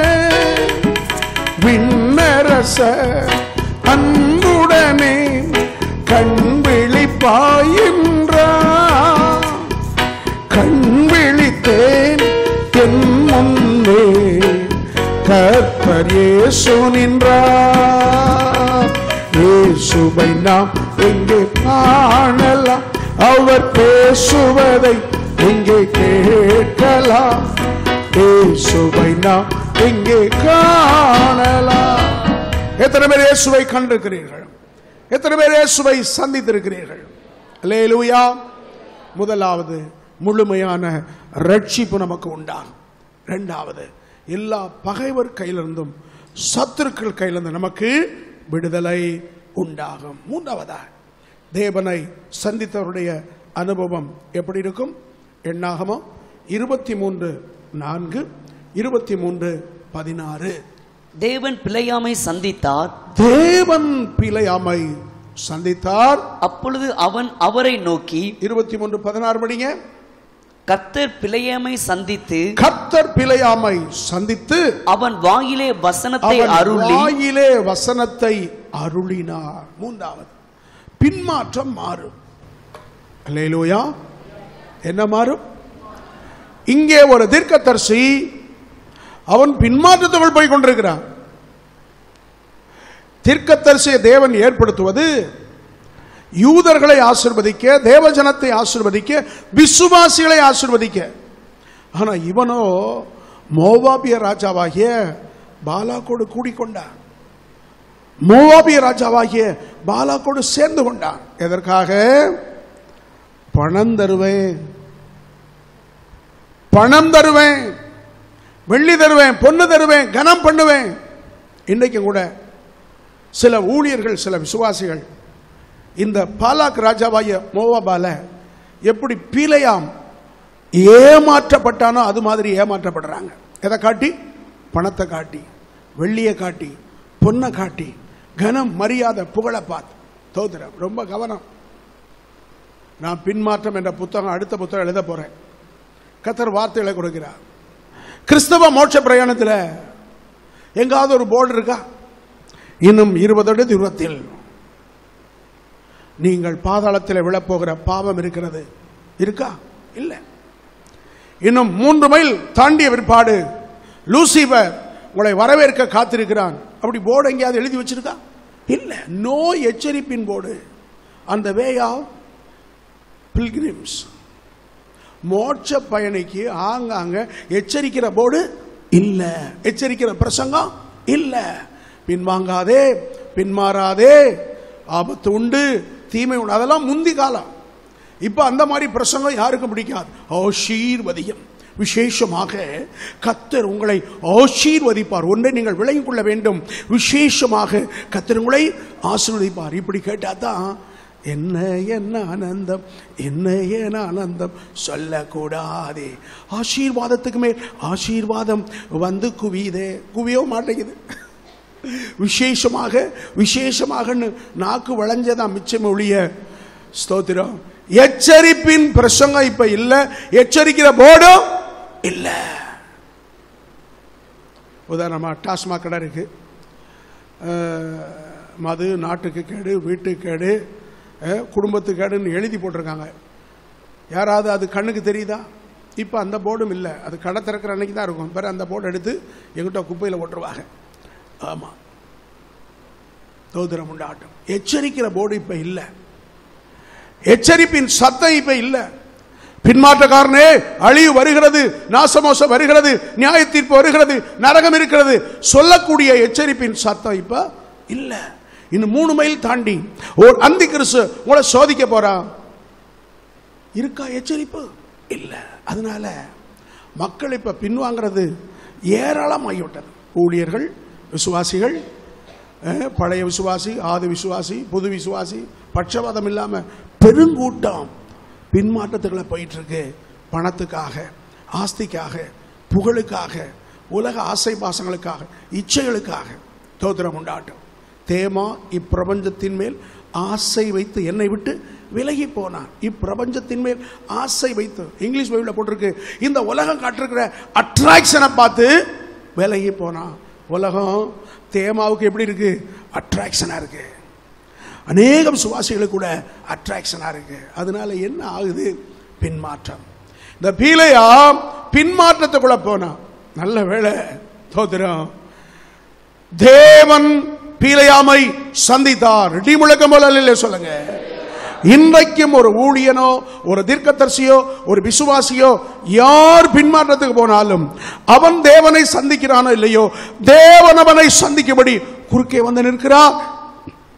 Speaker 1: விண்ணரச அன்புடனே கண் விழிப்பாயின்றார் கண் விழித்தேன் என் முன்னே கர்த்தர் இயேசு நின்றார் இயேசுவை நாம் எங்கே காணலாம் அவர் பேசுவதை எங்கே கேட்கலாம் இயேசுவை நாம் எங்கே காணலாம் எத்தனை பேர் இயேசுவை கண்டிருக்கிறீர்கள் எத்தனை பேர் இயேசுவை சந்தித்திருக்கிறீர்கள் அல்லேலூயா முதலாவது முழுமையான ரட்சிப்பு நமக்கு உண்டாகும் இரண்டாவது எல்லா பகைவர் கையிலிருந்தும் சத்துருக்கள் கையிலிருந்து நமக்கு விடுதலை உண்டாகும் மூன்றாவதா தேவனை சந்தித்தவருடைய அனுபவம் எப்படி இருக்கும் எண்ணாகமோ இருபத்தி மூன்று நான்கு இருபத்தி மூன்று பதினாறு
Speaker 2: தேவன் பிழையாமை சந்தித்தார்
Speaker 1: தேவன் பிழையாமை சந்தித்தார்
Speaker 2: அப்பொழுது அவன் அவரை நோக்கி
Speaker 1: இருபத்தி மூன்று பதினாறு படிங்க
Speaker 2: கர்த்தர் பிழையாமை சந்தித்து
Speaker 1: கர்த்தர் பிழையாமை சந்தித்து
Speaker 2: அவன் வாயிலே வசனத்தை
Speaker 1: அவன்
Speaker 2: அருளி
Speaker 1: வாயிலே வசனத்தை அருளினார் மூன்றாவது பின்மாற்றம் மாறும் அல்லேலூயா என்ன மாறும் இங்கே ஒரு தீர்க்கதரிசி அவன் பின்மாற்றத்துக்குள் போய் கொண்டிருக்கிறான் தீர்க்கதரிசியை தேவன் ஏற்படுத்துவது யூதர்களை ஆசிர்வதிக்க தேவஜனத்தை ஆசிர்வதிக்க விசுவாசிகளை ஆசிர்வதிக்க ஆனா இவனோ மோவாபிய ராஜாவாகிய பாலாக்கோடு கூடிக்கொண்டான் மோவாபிய ராஜாவாகிய பாலாக்கோடு சேர்ந்து கொண்டான் எதற்காக பணம் தருவேன் பணம் தருவேன் வெள்ளி தருவேன் பொண்ணு தருவேன் கனம் பண்ணுவேன் இன்றைக்கு கூட சில ஊழியர்கள் சில விசுவாசிகள் இந்த பாலாக் ராஜாவாய மோவாபால எப்படி பீலையாம் ஏமாற்றப்பட்டானோ அது மாதிரி ஏமாற்றப்படுறாங்க எதை காட்டி பணத்தை காட்டி வெள்ளியை காட்டி பொண்ணை காட்டி கனம் மரியாதை புகழை பார்த்து தோத்துறேன் ரொம்ப கவனம் நான் பின்மாற்றம் என்ற புத்தகம் அடுத்த புத்தகம் எழுத போறேன் கத்தர் வார்த்தைகளை கொடுக்கிறார் கிறிஸ்தவ மோட்ச பிரயாணத்தில் எங்காவது ஒரு போர்டு இருக்கா இன்னும் இருபதோடு இருபத்தில் நீங்கள் பாதாளத்தில் விழப்போகிற பாவம் இருக்கிறது இருக்கா இல்லை இன்னும் மூன்று மைல் தாண்டிய பிற்பாடு லூசிபர் உங்களை வரவேற்க காத்திருக்கிறான் அப்படி போர்டு எங்கேயாவது எழுதி வச்சிருக்கா இல்லை நோ எச்சரிப்பின் போர்டு அந்த வே ஆஃப் பில்கிரிம்ஸ் மோட்ச பயணிக்கு ஆங்காங்க எச்சரிக்கிற போர்டு இல்ல எச்சரிக்கிற பிரசங்கம் இல்ல பின்வாங்காதே பின்மாறாதே ஆபத்து உண்டு தீமை உண்டு அதெல்லாம் முந்தி காலம் இப்ப அந்த மாதிரி பிரசங்கம் யாருக்கும் பிடிக்காது ஆசீர்வதியம் விசேஷமாக கத்தர் உங்களை ஆசீர்வதிப்பார் ஒன்றை நீங்கள் விளங்கிக் கொள்ள வேண்டும் விசேஷமாக கத்தர் உங்களை ஆசீர்வதிப்பார் இப்படி கேட்டா தான் என்ன என்ன ஆனந்தம் என்ன என்ன ஆனந்தம் சொல்லக்கூடாதே ஆசீர்வாதத்துக்கு மேல் ஆசீர்வாதம் வந்து குவியுதே குவியோ மாட்டேங்குது விசேஷமாக விசேஷமாகன்னு நாக்கு வளைஞ்சதான் மிச்சம் ஒழிய ஸ்தோத்திரம் எச்சரிப்பின் பிரசங்கம் இப்ப இல்ல எச்சரிக்கிற போர்டும் இல்ல உதாரணமா டாஸ்மாக் கடை இருக்கு அஹ், மது நாட்டுக்கு கேடு வீட்டுக்கு கேடு அஹ், குடும்பத்துக்கு கேடுன்னு எழுதி போட்டிருக்காங்க யாராவது அது கண்ணுக்கு தெரியுதா இப்போ அந்த போர்டும் இல்லை அது கடை திறக்கிற அன்னைக்கு தான் இருக்கும் பிறகு அந்த போர்டு எடுத்து எங்கிட்ட குப்பையில் போட்டுருவாங்க ஆமாம் தோதிரம் உண்டாட்டம் எச்சரிக்கிற போர்டு இப்போ இல்லை எச்சரிப்பின் சத்தம் இப்ப இல்ல பின்மாற்றக்காரனே அழிவு வருகிறது நாசமோசம் வருகிறது நியாய தீர்ப்பு வருகிறது நரகம் இருக்கிறது சொல்லக்கூடிய எச்சரிப்பின் சத்தம் இப்ப இல்ல இன்னும் மூணு மைல் தாண்டி ஒரு அந்தி கிறிஸ்து உங்களை சோதிக்க போறான் இருக்கா எச்சரிப்பு இல்ல அதனால மக்கள் இப்ப பின்வாங்கிறது ஏராளமாகிவிட்டது ஊழியர்கள் விசுவாசிகள் அஹ், பழைய விசுவாசி ஆதி விசுவாசி புது விசுவாசி பட்சபாதம் இல்லாம பெருங்கூட்டம் பின்மாற்றத்துக்குள்ள போயிட்டு இருக்கு பணத்துக்காக ஆஸ்திக்காக புகழுக்காக உலக ஆசை பாசங்களுக்காக இச்சைகளுக்காக தோத்திரம் உண்டாட்டம் தேமா இப்பிரபஞ்சத்தின் மேல் ஆசை வைத்து என்னை விட்டு விலகி போனான் இப்பிரபஞ்சத்தின் மேல் ஆசை வைத்து இங்கிலீஷ் பைபிளில் போட்டிருக்கு இந்த உலகம் காட்டிருக்கிற அட்ராக்ஷனை பார்த்து விலகி போனான் உலகம் தேமாவுக்கு எப்படி இருக்கு அட்ராக்ஷனா இருக்கு அநேகம் சுவாசிகளுக்கு கூட அட்ராக்ஷனா இருக்கு அதனால என்ன ஆகுது பின்மாற்றம் இந்த பீலையா பின்மாற்றத்துக்குள்ள போனா நல்ல வேளை தோத்திரம் தேவன் பீலையாமை சந்தித்தார் இடி முழக்கம் போல அல்லையே சொல்லுங்க இன்றைக்கும் ஒரு ஊழியனோ ஒரு தீர்க்கதரிசியோ ஒரு விசுவாசியோ யார் பின்மாற்றத்துக்கு போனாலும் அவன் தேவனை சந்திக்கிறானோ இல்லையோ தேவன் அவனை சந்திக்கும்படி குறுக்கே வந்து நிற்கிறார்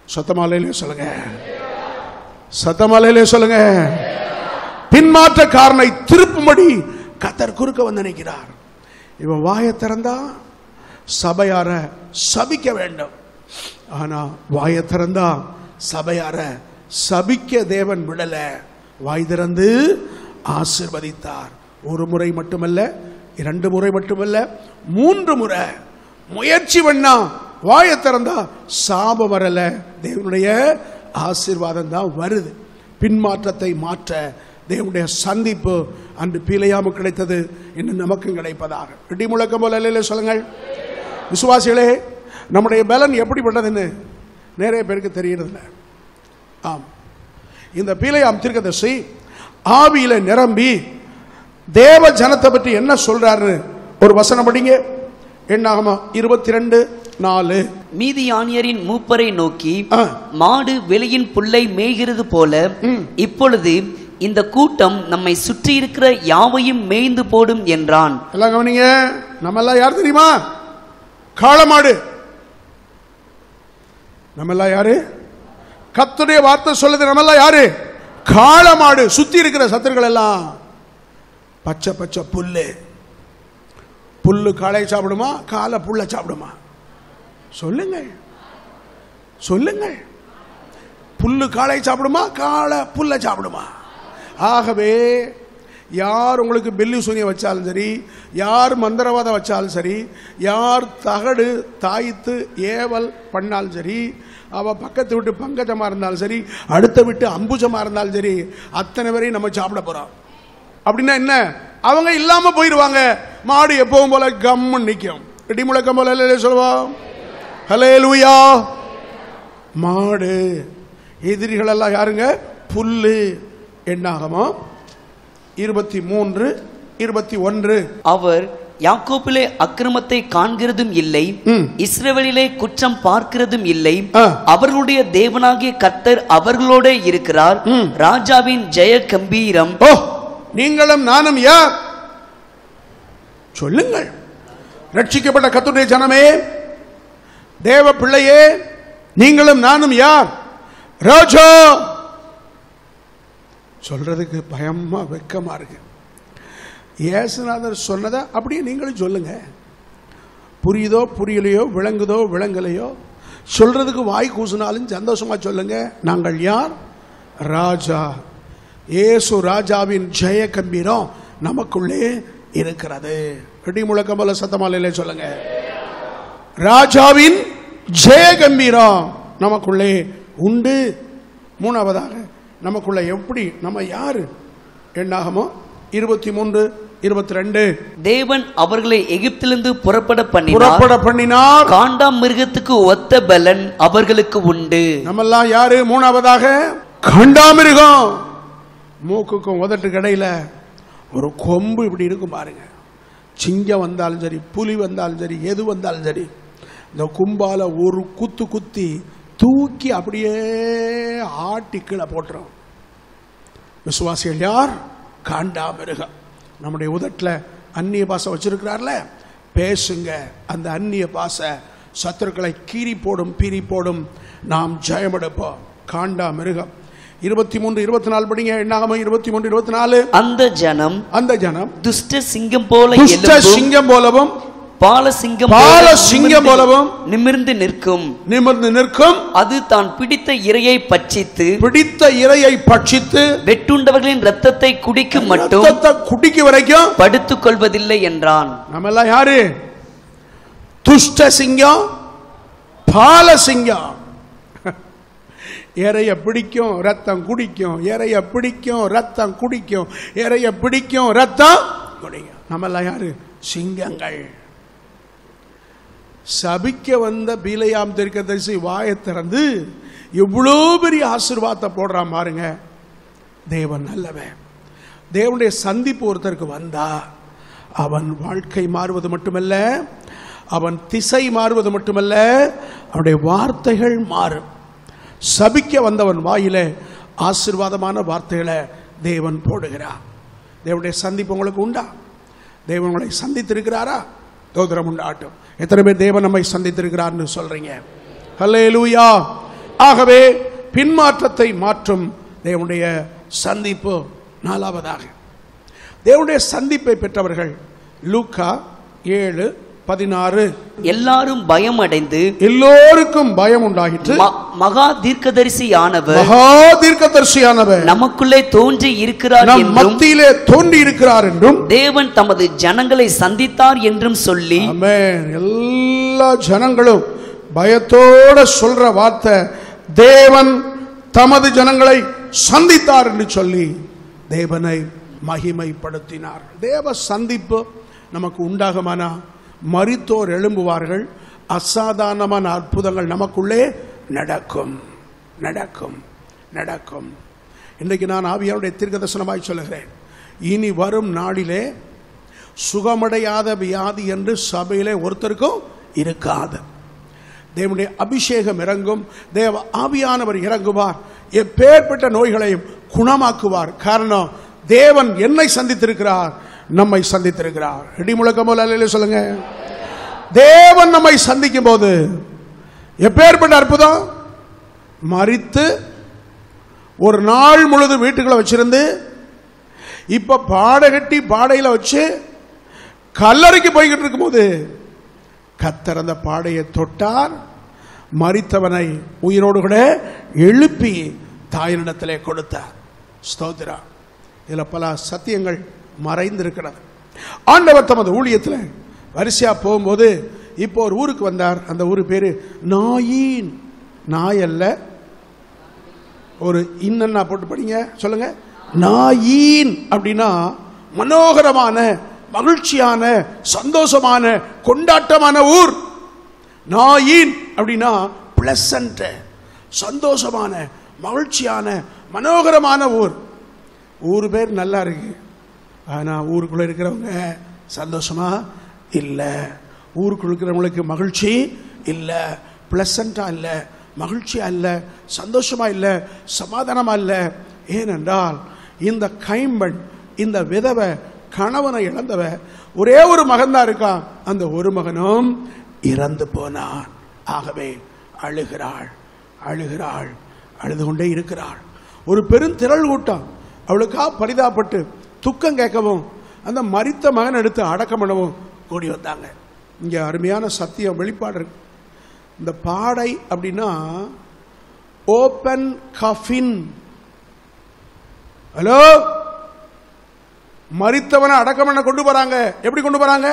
Speaker 1: சத்தமாலையிலே சொல்லுங்க சத்தமாலையிலே சொல்லுங்க பின்மாற்றக்காரனை திருப்பும்படி கத்தர் குறுக்க வந்து நினைக்கிறார் இவன் வாயை திறந்தா சபையார சபிக்க வேண்டும் ஆனா வாயை திறந்தா சபையார சபிக்க தேவன் விடல வாய் திறந்து ஆசிர்வதித்தார் ஒரு முறை மட்டுமல்ல இரண்டு முறை மட்டுமல்ல மூன்று முறை முயற்சி பண்ணா வாயை திறந்தா சாபம் வரல தேவனுடைய ஆசீர்வாதம் தான் வருது பின்மாற்றத்தை மாற்ற தேவனுடைய சந்திப்பு அன்று பீலையாம கிடைத்தது இன்னும் நமக்கும் கிடைப்பதாக இடி முழக்கம் போல இல்லையில சொல்லுங்கள் விசுவாசிகளே நம்முடைய பலன் எப்படிப்பட்டதுன்னு நிறைய பேருக்கு தெரியறதில்ல ஆம் இந்த பீலையாம் தீர்க்கதரிசி ஆவியில நிரம்பி தேவ ஜனத்தை பற்றி என்ன சொல்றாரு ஒரு வசனம் படிங்க என்னாகுமா இருபத்தி ரெண்டு நாலு
Speaker 2: மீதியானியரின் மூப்பரை நோக்கி
Speaker 1: ஆ.
Speaker 2: மாடு வெளியின் புல்லை மேய்கிறது போல இப்பொழுது இந்த கூட்டம் நம்மை சுற்றி இருக்கிற யாவையும் மேய்ந்து போடும் என்றான்
Speaker 1: எல்லாம் கவனிங்க நம்ம எல்லாம் யார் தெரியுமா காளமாடு நம்ம எல்லாம் யாரு கத்துடைய வார்த்தை சொல்லுது நம்ம எல்லாம் யாரு காளமாடு சுத்தி இருக்கிற சத்துருக்கள் எல்லாம் பச்சை பச்சை புல்லு புல்லு காளை சாப்பிடுமா காலை புல்ல சாப்பிடுமா சொல்லுங்கள் சொல்லுங்கள் புல்லு காளை சாப்பிடுமா காளை புல்ல சாப்பிடுமா ஆகவே யார் உங்களுக்கு பெல்லி சூனியம் வச்சாலும் சரி யார் மந்திரவாதம் வச்சாலும் சரி யார் தகடு தாய்த்து ஏவல் பண்ணாலும் சரி அவ பக்கத்து விட்டு பங்கஜமா இருந்தாலும் சரி அடுத்த விட்டு அம்புஜமா இருந்தாலும் சரி அத்தனை பேரையும் நம்ம சாப்பிட போறோம் அப்படின்னா என்ன அவங்க இல்லாம போயிருவாங்க மாடு எப்பவும் போல கம்மு நிக்கும் இடி முழக்கம் போல இல்லையே சொல்லுவோம் ஹலே லூயா மாடு எதிரிகள் எல்லாம் யாருங்க புல்லு என்னாகமோ இருபத்தி மூன்று இருபத்தி ஒன்று
Speaker 2: அவர் யாக்கோப்பிலே அக்கிரமத்தை காண்கிறதும் இல்லை
Speaker 1: ம்.
Speaker 2: இஸ்ரவேலிலே குற்றம் பார்க்கிறதும் இல்லை
Speaker 1: ஆ.
Speaker 2: அவர்களுடைய தேவனாகிய கர்த்தர் அவர்களோட இருக்கிறார்
Speaker 1: ம்.
Speaker 2: ராஜாவின் ஜெய கம்பீரம்
Speaker 1: ஓ நீங்களும் நானும் யார் சொல்லுங்கள் ரட்சிக்கப்பட்ட கத்துடைய ஜனமே தேவ பிள்ளையே நீங்களும் நானும் யார் ராஜா சொல்றதுக்கு பயமா வெக்கமா இருக்கு இயேசுநாதர் சொன்னதை அப்படியே நீங்களும் சொல்லுங்க புரியுதோ புரியலையோ விளங்குதோ விளங்கலையோ சொல்றதுக்கு வாய் கூசினாலும் சந்தோஷமா சொல்லுங்க நாங்கள் யார் ராஜா இயேசு ராஜாவின் ஜெய கம்பீரம் நமக்குள்ளே இருக்கிறது இடி முழக்கம் போல சத்தமாலையிலே சொல்லுங்க ராஜாவின் ஜெய கம்பீரம் நமக்குள்ளே உண்டு மூணாவதாக நமக்குள்ள எப்படி நம்ம யாரு என்னாகமோ இருபத்தி மூன்று இருபத்தி ரெண்டு
Speaker 2: தேவன் அவர்களை எகிப்திலிருந்து புறப்பட பண்ணினார்
Speaker 1: புறப்பட பண்ணினார்
Speaker 2: காண்டாம் மிருகத்துக்கு ஒத்த பலன் அவர்களுக்கு உண்டு
Speaker 1: நம்மெல்லாம் யாரு மூணாவதாக கண்டாமிருகம் மூக்குக்கும் உதட்டுக்கு இடையில ஒரு கொம்பு இப்படி இருக்கும் பாருங்க சிங்கம் வந்தாலும் சரி புலி வந்தாலும் சரி எது வந்தாலும் சரி இந்த கும்பால ஒரு குத்து குத்தி தூக்கி அப்படியே ஆட்டி கீழே போட்டுரும் விசுவாசிகள் யார் காண்டாமிருகம் நம்முடைய உதட்டில் அந்நிய பாசை வச்சிருக்கிறார்ல பேசுங்க அந்த அந்நிய பாசை சத்துருக்களை கீறி போடும் பீறி போடும் நாம் ஜெயமெடுப்போம் காண்டா மிருகம் இருபத்தி மூன்று இருபத்தி நாலு படிங்க என்னாகம இருபத்தி மூன்று இருபத்தி நாலு
Speaker 2: அந்த ஜனம்
Speaker 1: அந்த ஜனம்
Speaker 2: துஷ்ட சிங்கம் போல
Speaker 1: துஷ்ட
Speaker 2: எழும்பும்
Speaker 1: சிங்கம் போலவும்
Speaker 2: பால சிங்கம்
Speaker 1: பால
Speaker 2: போல
Speaker 1: சிங்கம்
Speaker 2: நிமிர்ந்து-
Speaker 1: போலவும்
Speaker 2: நிமிர்ந்து நிற்கும்
Speaker 1: நிமிர்ந்து நிற்கும்
Speaker 2: அது தான் பிடித்த இரையை பட்சித்து
Speaker 1: பிடித்த இரையை பட்சித்து
Speaker 2: வெட்டுண்டவர்களின் ரத்தத்தை குடிக்கும் மட்டும்
Speaker 1: ரத்தத்தை குடிக்க வரைக்கும்
Speaker 2: படுத்துக் கொள்வதில்லை என்றான்
Speaker 1: நம்ம எல்லாம் யாரு துஷ்ட சிங்கம் பால சிங்கம் இறைய பிடிக்கும் ரத்தம் குடிக்கும் இறைய பிடிக்கும் ரத்தம் குடிக்கும் இறைய பிடிக்கும் ரத்தம் குடிக்கும் நம்ம எல்லாம் யாரு சிங்கங்கள் சபிக்க வந்த பீலையாம் தீர்க்கதரிசி வாயை திறந்து எவ்வளோ பெரிய ஆசீர்வாதத்தை போடுறான் பாருங்க தேவன் நல்லவன் தேவனுடைய சந்திப்பு ஒருத்தருக்கு வந்தா அவன் வாழ்க்கை மாறுவது மட்டுமல்ல அவன் திசை மாறுவது மட்டுமல்ல அவனுடைய வார்த்தைகள் மாறும் சபிக்க வந்தவன் வாயில ஆசீர்வாதமான வார்த்தைகளை தேவன் போடுகிறார் தேவனுடைய சந்திப்பு உங்களுக்கு உண்டா தேவன் உங்களை சந்தித்திருக்கிறாரா தோதிரம் உண்டாட்டும் எத்தனை பேர் தேவன் நம்மை சந்தித்திருக்கிறார்னு சொல்றீங்க ஹல்லேலூயா ஆகவே பின்மாற்றத்தை மாற்றும் தேவனுடைய சந்திப்பு நாலாவதாக தேவனுடைய சந்திப்பை பெற்றவர்கள் லூக்கா ஏழு பதினாறு
Speaker 2: எல்லாரும் பயம் அடைந்து
Speaker 1: எல்லோருக்கும் பயம் உண்டாயிற்று
Speaker 2: ம- மகா தீர்க்கதரிசியானவர்
Speaker 1: மகா தீர்க்கதரிசியானவர்
Speaker 2: நமக்குள்ளே தோன்றி இருக்கிறார்
Speaker 1: நம்
Speaker 2: என்றும்
Speaker 1: மத்தியிலே தோன்றி இருக்கிறார் என்றும்
Speaker 2: தேவன் தமது ஜனங்களை சந்தித்தார் என்றும் சொல்லி
Speaker 1: ஆமென் எல்லா ஜனங்களும் பயத்தோட சொல்ற வார்த்தை தேவன் தமது ஜனங்களை சந்தித்தார் என்று சொல்லி தேவனை மகிமைப்படுத்தினார் தேவ சந்திப்பு நமக்கு உண்டாகுமானா மரித்தோர் எழும்புவார்கள் அசாதாரணமான அற்புதங்கள் நமக்குள்ளே நடக்கும் நடக்கும் நடக்கும் இன்றைக்கு நான் ஆவியாருடைய தீர்க்கதர்சனமாய் சொல்லுகிறேன் இனி வரும் நாளிலே சுகமடையாத வியாதி என்று சபையிலே ஒருத்தருக்கும் இருக்காது தேவனுடைய அபிஷேகம் இறங்கும் தேவ ஆவியானவர் இறங்குவார் எப்பேற்பட்ட நோய்களையும் குணமாக்குவார் காரணம் தேவன் என்னை சந்தித்திருக்கிறார் நம்மை சந்தித்திருக்கிறார் இடி முழக்கம் போல அல்லையில சொல்லுங்க தேவன் நம்மை சந்திக்கும் போது எப்பேற்பட்ட அற்புதம் மறித்து ஒரு நாள் முழுதும் வீட்டுக்குள்ள வச்சிருந்து இப்ப பாடை கட்டி பாடையில வச்சு கல்லறைக்கு போய்கிட்டு இருக்கும்போது கத்தர் அந்த பாடையை தொட்டார் மறித்தவனை உயிரோடு கூட எழுப்பி தாயினிடத்திலே கொடுத்தார் ஸ்தோத்திரா இதுல பல சத்தியங்கள் மறைந்திருக்கிறது ஆண்டவர் தமது ஊழியத்தில் வரிசையா போகும்போது இப்போ ஒரு ஊருக்கு வந்தார் அந்த ஊரு பேரு நாயின் நாய் அல்ல ஒரு இன்னன்னா போட்டு படிங்க சொல்லுங்க நாயின் அப்படின்னா மனோகரமான மகிழ்ச்சியான சந்தோஷமான கொண்டாட்டமான ஊர் நாயின் அப்படின்னா பிளசன்ட் சந்தோஷமான மகிழ்ச்சியான மனோகரமான ஊர் ஊர் பேர் நல்லா இருக்கு ஆனா ஊருக்குள்ள இருக்கிறவங்க சந்தோஷமா இல்ல ஊருக்குள்ள இருக்கிறவங்களுக்கு மகிழ்ச்சி இல்ல பிளசண்டா இல்ல மகிழ்ச்சியா இல்ல சந்தோஷமா இல்ல சமாதானமா இல்ல ஏனென்றால் இந்த கைம்பெண் இந்த விதவை கணவனை இழந்தவ ஒரே ஒரு மகன் தான் இருக்கான் அந்த ஒரு மகனும் இறந்து போனான் ஆகவே அழுகிறாள் அழுகிறாள் அழுது கொண்டே இருக்கிறாள் ஒரு பெருந்திரள் கூட்டம் அவளுக்கா பரிதாபப்பட்டு துக்கம் கேட்கவும் அந்த மரித்த மகன் எடுத்து அடக்கம் பண்ணவும் கூடி வந்தாங்க இங்க அருமையான சத்தியம் வெளிப்பாடு இருக்கு இந்த பாடை அப்படின்னா ஓபன் கஃபின் ஹலோ மரித்தவனை அடக்கம் பண்ண கொண்டு போறாங்க எப்படி கொண்டு போறாங்க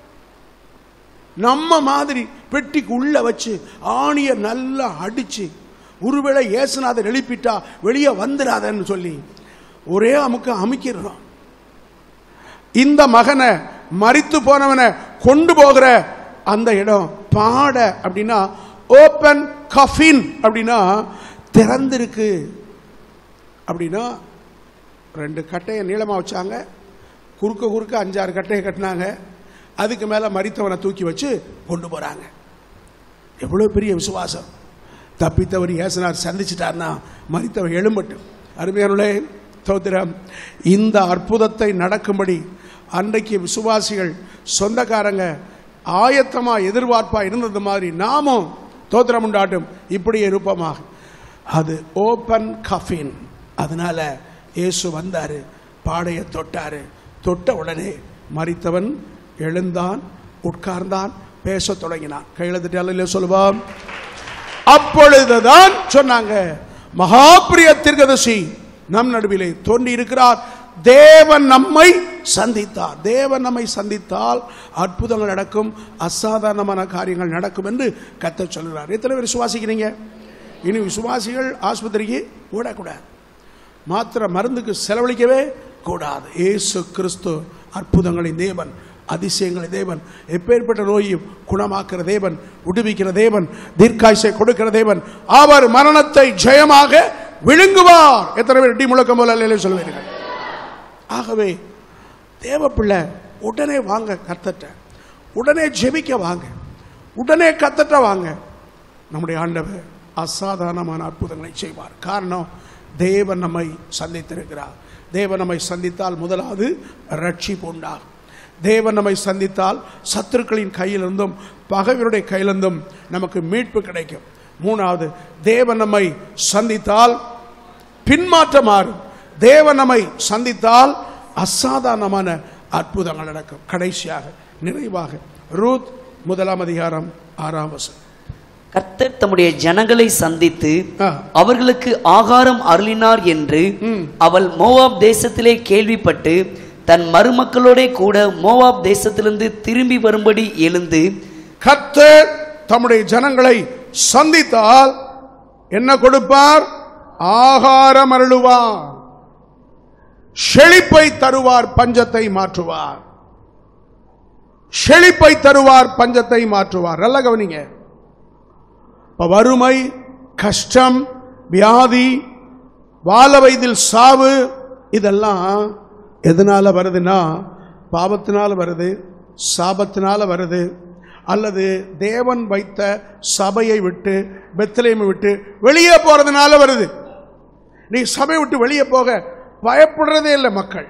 Speaker 1: நம்ம மாதிரி பெட்டிக்கு உள்ள வச்சு ஆணிய நல்லா அடிச்சு ஒருவேளை ஏசுநாதர் எழுப்பிட்டா வெளியே வந்துடாதன்னு சொல்லி ஒரே அமுக்க அமுக்கிறோம் இந்த மகனை மரித்து போனவனை கொண்டு போகிற அந்த இடம் பாட அப்படின்னா ஓபன் கஃபின் அப்படின்னா திறந்திருக்கு அப்படின்னா ரெண்டு கட்டையை நீளமா வச்சாங்க குறுக்க குறுக்க அஞ்சாறு கட்டையை கட்டினாங்க அதுக்கு மேல மரித்தவனை தூக்கி வச்சு கொண்டு போறாங்க எவ்வளவு பெரிய விசுவாசம் தப்பித்தவர் ஏசனார் சந்திச்சிட்டார்னா மரித்தவர் எழும்பட்டும் அருமையானுடைய தோத்திரம் இந்த அற்புதத்தை நடக்கும்படி அன்றைக்கு விசுவாசிகள் சொந்தக்காரங்க ஆயத்தமா எதிர்பார்ப்பா இருந்தது மாதிரி நாமும் தோத்திரம் உண்டாட்டும் இப்படி இருப்போமாக அது ஓபன் கஃபின் அதனால இயேசு வந்தாரு பாடையை தொட்டாரு தொட்ட உடனே மரித்தவன் எழுந்தான் உட்கார்ந்தான் பேசத் தொடங்கினான் கையில தட்டி சொல்லுவான் அப்பொழுதுதான் சொன்னாங்க மகாபிரிய தீர்க்கதரிசி நம் நடுவிலே தோன்றி இருக்கிறார் தேவன் நம்மை சந்தித்தார் தேவன் நம்மை சந்தித்தால் அற்புதங்கள் நடக்கும் அசாதாரணமான காரியங்கள் நடக்கும் என்று கத்த சொல்கிறார் எத்தனை பேர் விசுவாசிக்கிறீங்க இனி விசுவாசிகள் ஆஸ்பத்திரிக்கு ஓடக்கூடாது மாத்திர மருந்துக்கு செலவழிக்கவே கூடாது இயேசு கிறிஸ்து அற்புதங்களின் தேவன் அதிசயங்களின் தேவன் எப்பேற்பட்ட நோயையும் குணமாக்குற தேவன் விடுவிக்கிற தேவன் தீர்க்காய்ச்சை கொடுக்கிற தேவன் அவர் மரணத்தை ஜெயமாக விழுங்குவார் எத்தனை பேர் டி முழக்கம் போல அல்லையிலே சொல்வீர்கள் ஆகவே தேவ பிள்ளை உடனே வாங்க கத்தட்ட உடனே ஜெபிக்க வாங்க உடனே கத்தட்ட வாங்க நம்முடைய ஆண்டவர் அசாதாரணமான அற்புதங்களை செய்வார் காரணம் தேவன் நம்மை சந்தித்திருக்கிறார் தேவன் நம்மை சந்தித்தால் முதலாவது ரட்சிப்பு உண்டாகும் தேவன் நம்மை சந்தித்தால் சத்துருக்களின் கையிலிருந்தும் பகைவருடைய கையிலிருந்தும் நமக்கு மீட்பு கிடைக்கும் மூணாவது தேவன் நம்மை சந்தித்தால் பின்மாற்றம் மாறும் தேவன் நம்மை சந்தித்தால் அசாதாரணமான அற்புதங்கள் நடக்கும் கடைசியாக நிறைவாக ரூத் முதலாம் அதிகாரம் ஆறாம் வசனம்
Speaker 2: கர்த்தர் தம்முடைய ஜனங்களை சந்தித்து
Speaker 1: ஆ.
Speaker 2: அவர்களுக்கு ஆகாரம் அருளினார் என்று அவள் மோவாப் தேசத்திலே கேள்விப்பட்டு தன் மருமக்களோட கூட மோவாப் தேசத்திலிருந்து திரும்பி வரும்படி எழுந்து
Speaker 1: கர்த்தர் தம்முடைய ஜனங்களை சந்தித்தால் என்ன கொடுப்பார் ஆகாரம் அருளுவார் செழிப்பை தருவார் பஞ்சத்தை மாற்றுவார் செழிப்பை தருவார் பஞ்சத்தை மாற்றுவார் நல்ல கவனிங்க இப்ப வறுமை கஷ்டம் வியாதி வாழ வயதில் சாவு இதெல்லாம் எதனால வருதுன்னா பாவத்தினால வருது சாபத்தினால வருது அல்லது தேவன் வைத்த சபையை விட்டு பெத்தலேமை விட்டு வெளியே போறதுனால வருது நீ சபை விட்டு வெளியே போக பயப்படுறதே இல்லை மக்கள்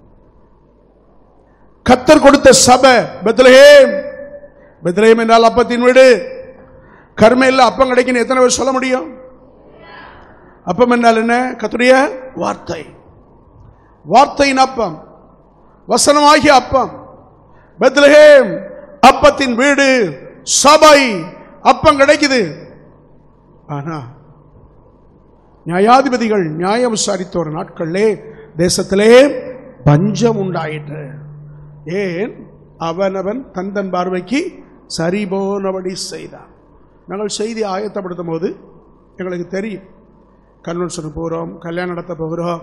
Speaker 1: கத்தர் கொடுத்த சபை பெத்லஹேம் பெத்லஹேம் என்றால் அப்பத்தின் வீடு கர்மையில் அப்பம் கிடைக்குன்னு எத்தனை பேர் சொல்ல முடியும் அப்பம் என்றால் என்ன கத்துடைய வார்த்தை வார்த்தையின் அப்பம் வசனமாகிய அப்பம் பெத்லஹேம் அப்பத்தின் வீடு சபை அப்பம் கிடைக்குது ஆனா நியாயாதிபதிகள் நியாயம் விசாரித்த ஒரு நாட்களிலே தேசத்திலே பஞ்சம் உண்டாயிற்று ஏன் அவனவன் தன் தன் பார்வைக்கு சரிபோனபடி செய்தான் நாங்கள் செய்தி ஆயத்தப்படுத்தும் போது எங்களுக்கு தெரியும் கன்வென்ஷனுக்கு போகிறோம் கல்யாணம் நடத்த போகிறோம்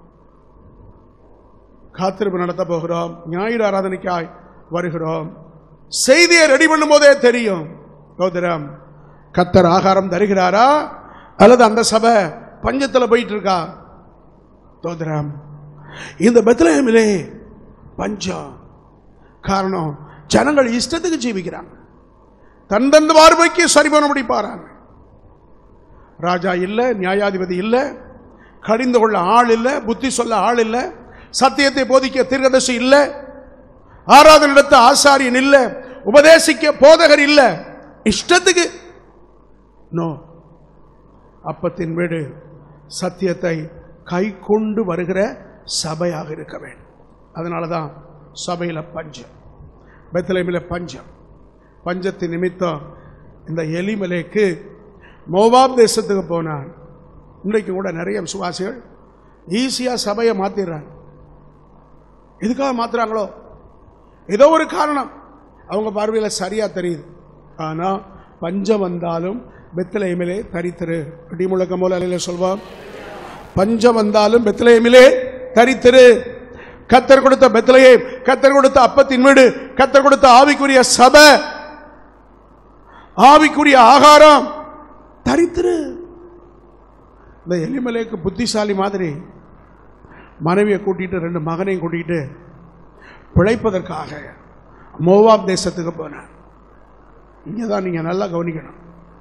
Speaker 1: காத்திருப்பு நடத்த போகிறோம் ஞாயிறு ஆராதனைக்காய் வருகிறோம் செய்தியை ரெடி பண்ணும் போதே தெரியும் கௌதரம் கத்தர் ஆகாரம் தருகிறாரா அல்லது அந்த சபை பஞ்சத்தில் போயிட்டு இருக்கா தோதரம் இந்த பெத்லஹேமிலே பஞ்சம் காரணம் ஜனங்கள் இஷ்டத்துக்கு ஜீவிக்கிறாங்க தந்தந்த பார்வைக்கு சரி பண்ணபடி பாருங்க ராஜா இல்லை நியாயாதிபதி இல்லை கடிந்து கொள்ள ஆள் இல்லை புத்தி சொல்ல ஆள் இல்லை சத்தியத்தை போதிக்க தீர்க்கதர்சி இல்லை ஆராதனை நடத்த ஆசாரியன் இல்லை உபதேசிக்க போதகர் இல்லை இஷ்டத்துக்கு நோ அப்பத்தின் வீடு சத்தியத்தை கை கொண்டு வருகிற சபையாக இருக்க வேண்டும் அதனால தான் சபையில் பஞ்சம் பெத்தலேமில் பஞ்சம் பஞ்சத்தின் நிமித்தம் இந்த எலிமலைக்கு மோவாப் தேசத்துக்கு போனான் இன்றைக்கு கூட நிறைய விசுவாசிகள் ஈஸியாக சபையை மாத்திடுறாங்க எதுக்காக மாத்துறாங்களோ ஏதோ ஒரு காரணம் அவங்க பார்வையில் சரியா தெரியுது ஆனால் பஞ்சம் வந்தாலும் பெத்தலேமிலே தரித்திரு இடி முழக்கம் போல அலையில சொல்வான் பஞ்சம் வந்தாலும் பெத்தலேமிலே தரித்திரு கத்தர் கொடுத்த பெத்தலையே கத்தர் கொடுத்த அப்பத்தின் வீடு கத்தர் கொடுத்த ஆவிக்குரிய சபை ஆவிக்குரிய ஆகாரம் தரித்திரு இந்த எலிமலைக்கு புத்திசாலி மாதிரி மனைவியை கூட்டிட்டு ரெண்டு மகனையும் கூட்டிட்டு பிழைப்பதற்காக மோவாப் தேசத்துக்கு போனார் இங்கே தான் நீங்கள் நல்லா கவனிக்கணும்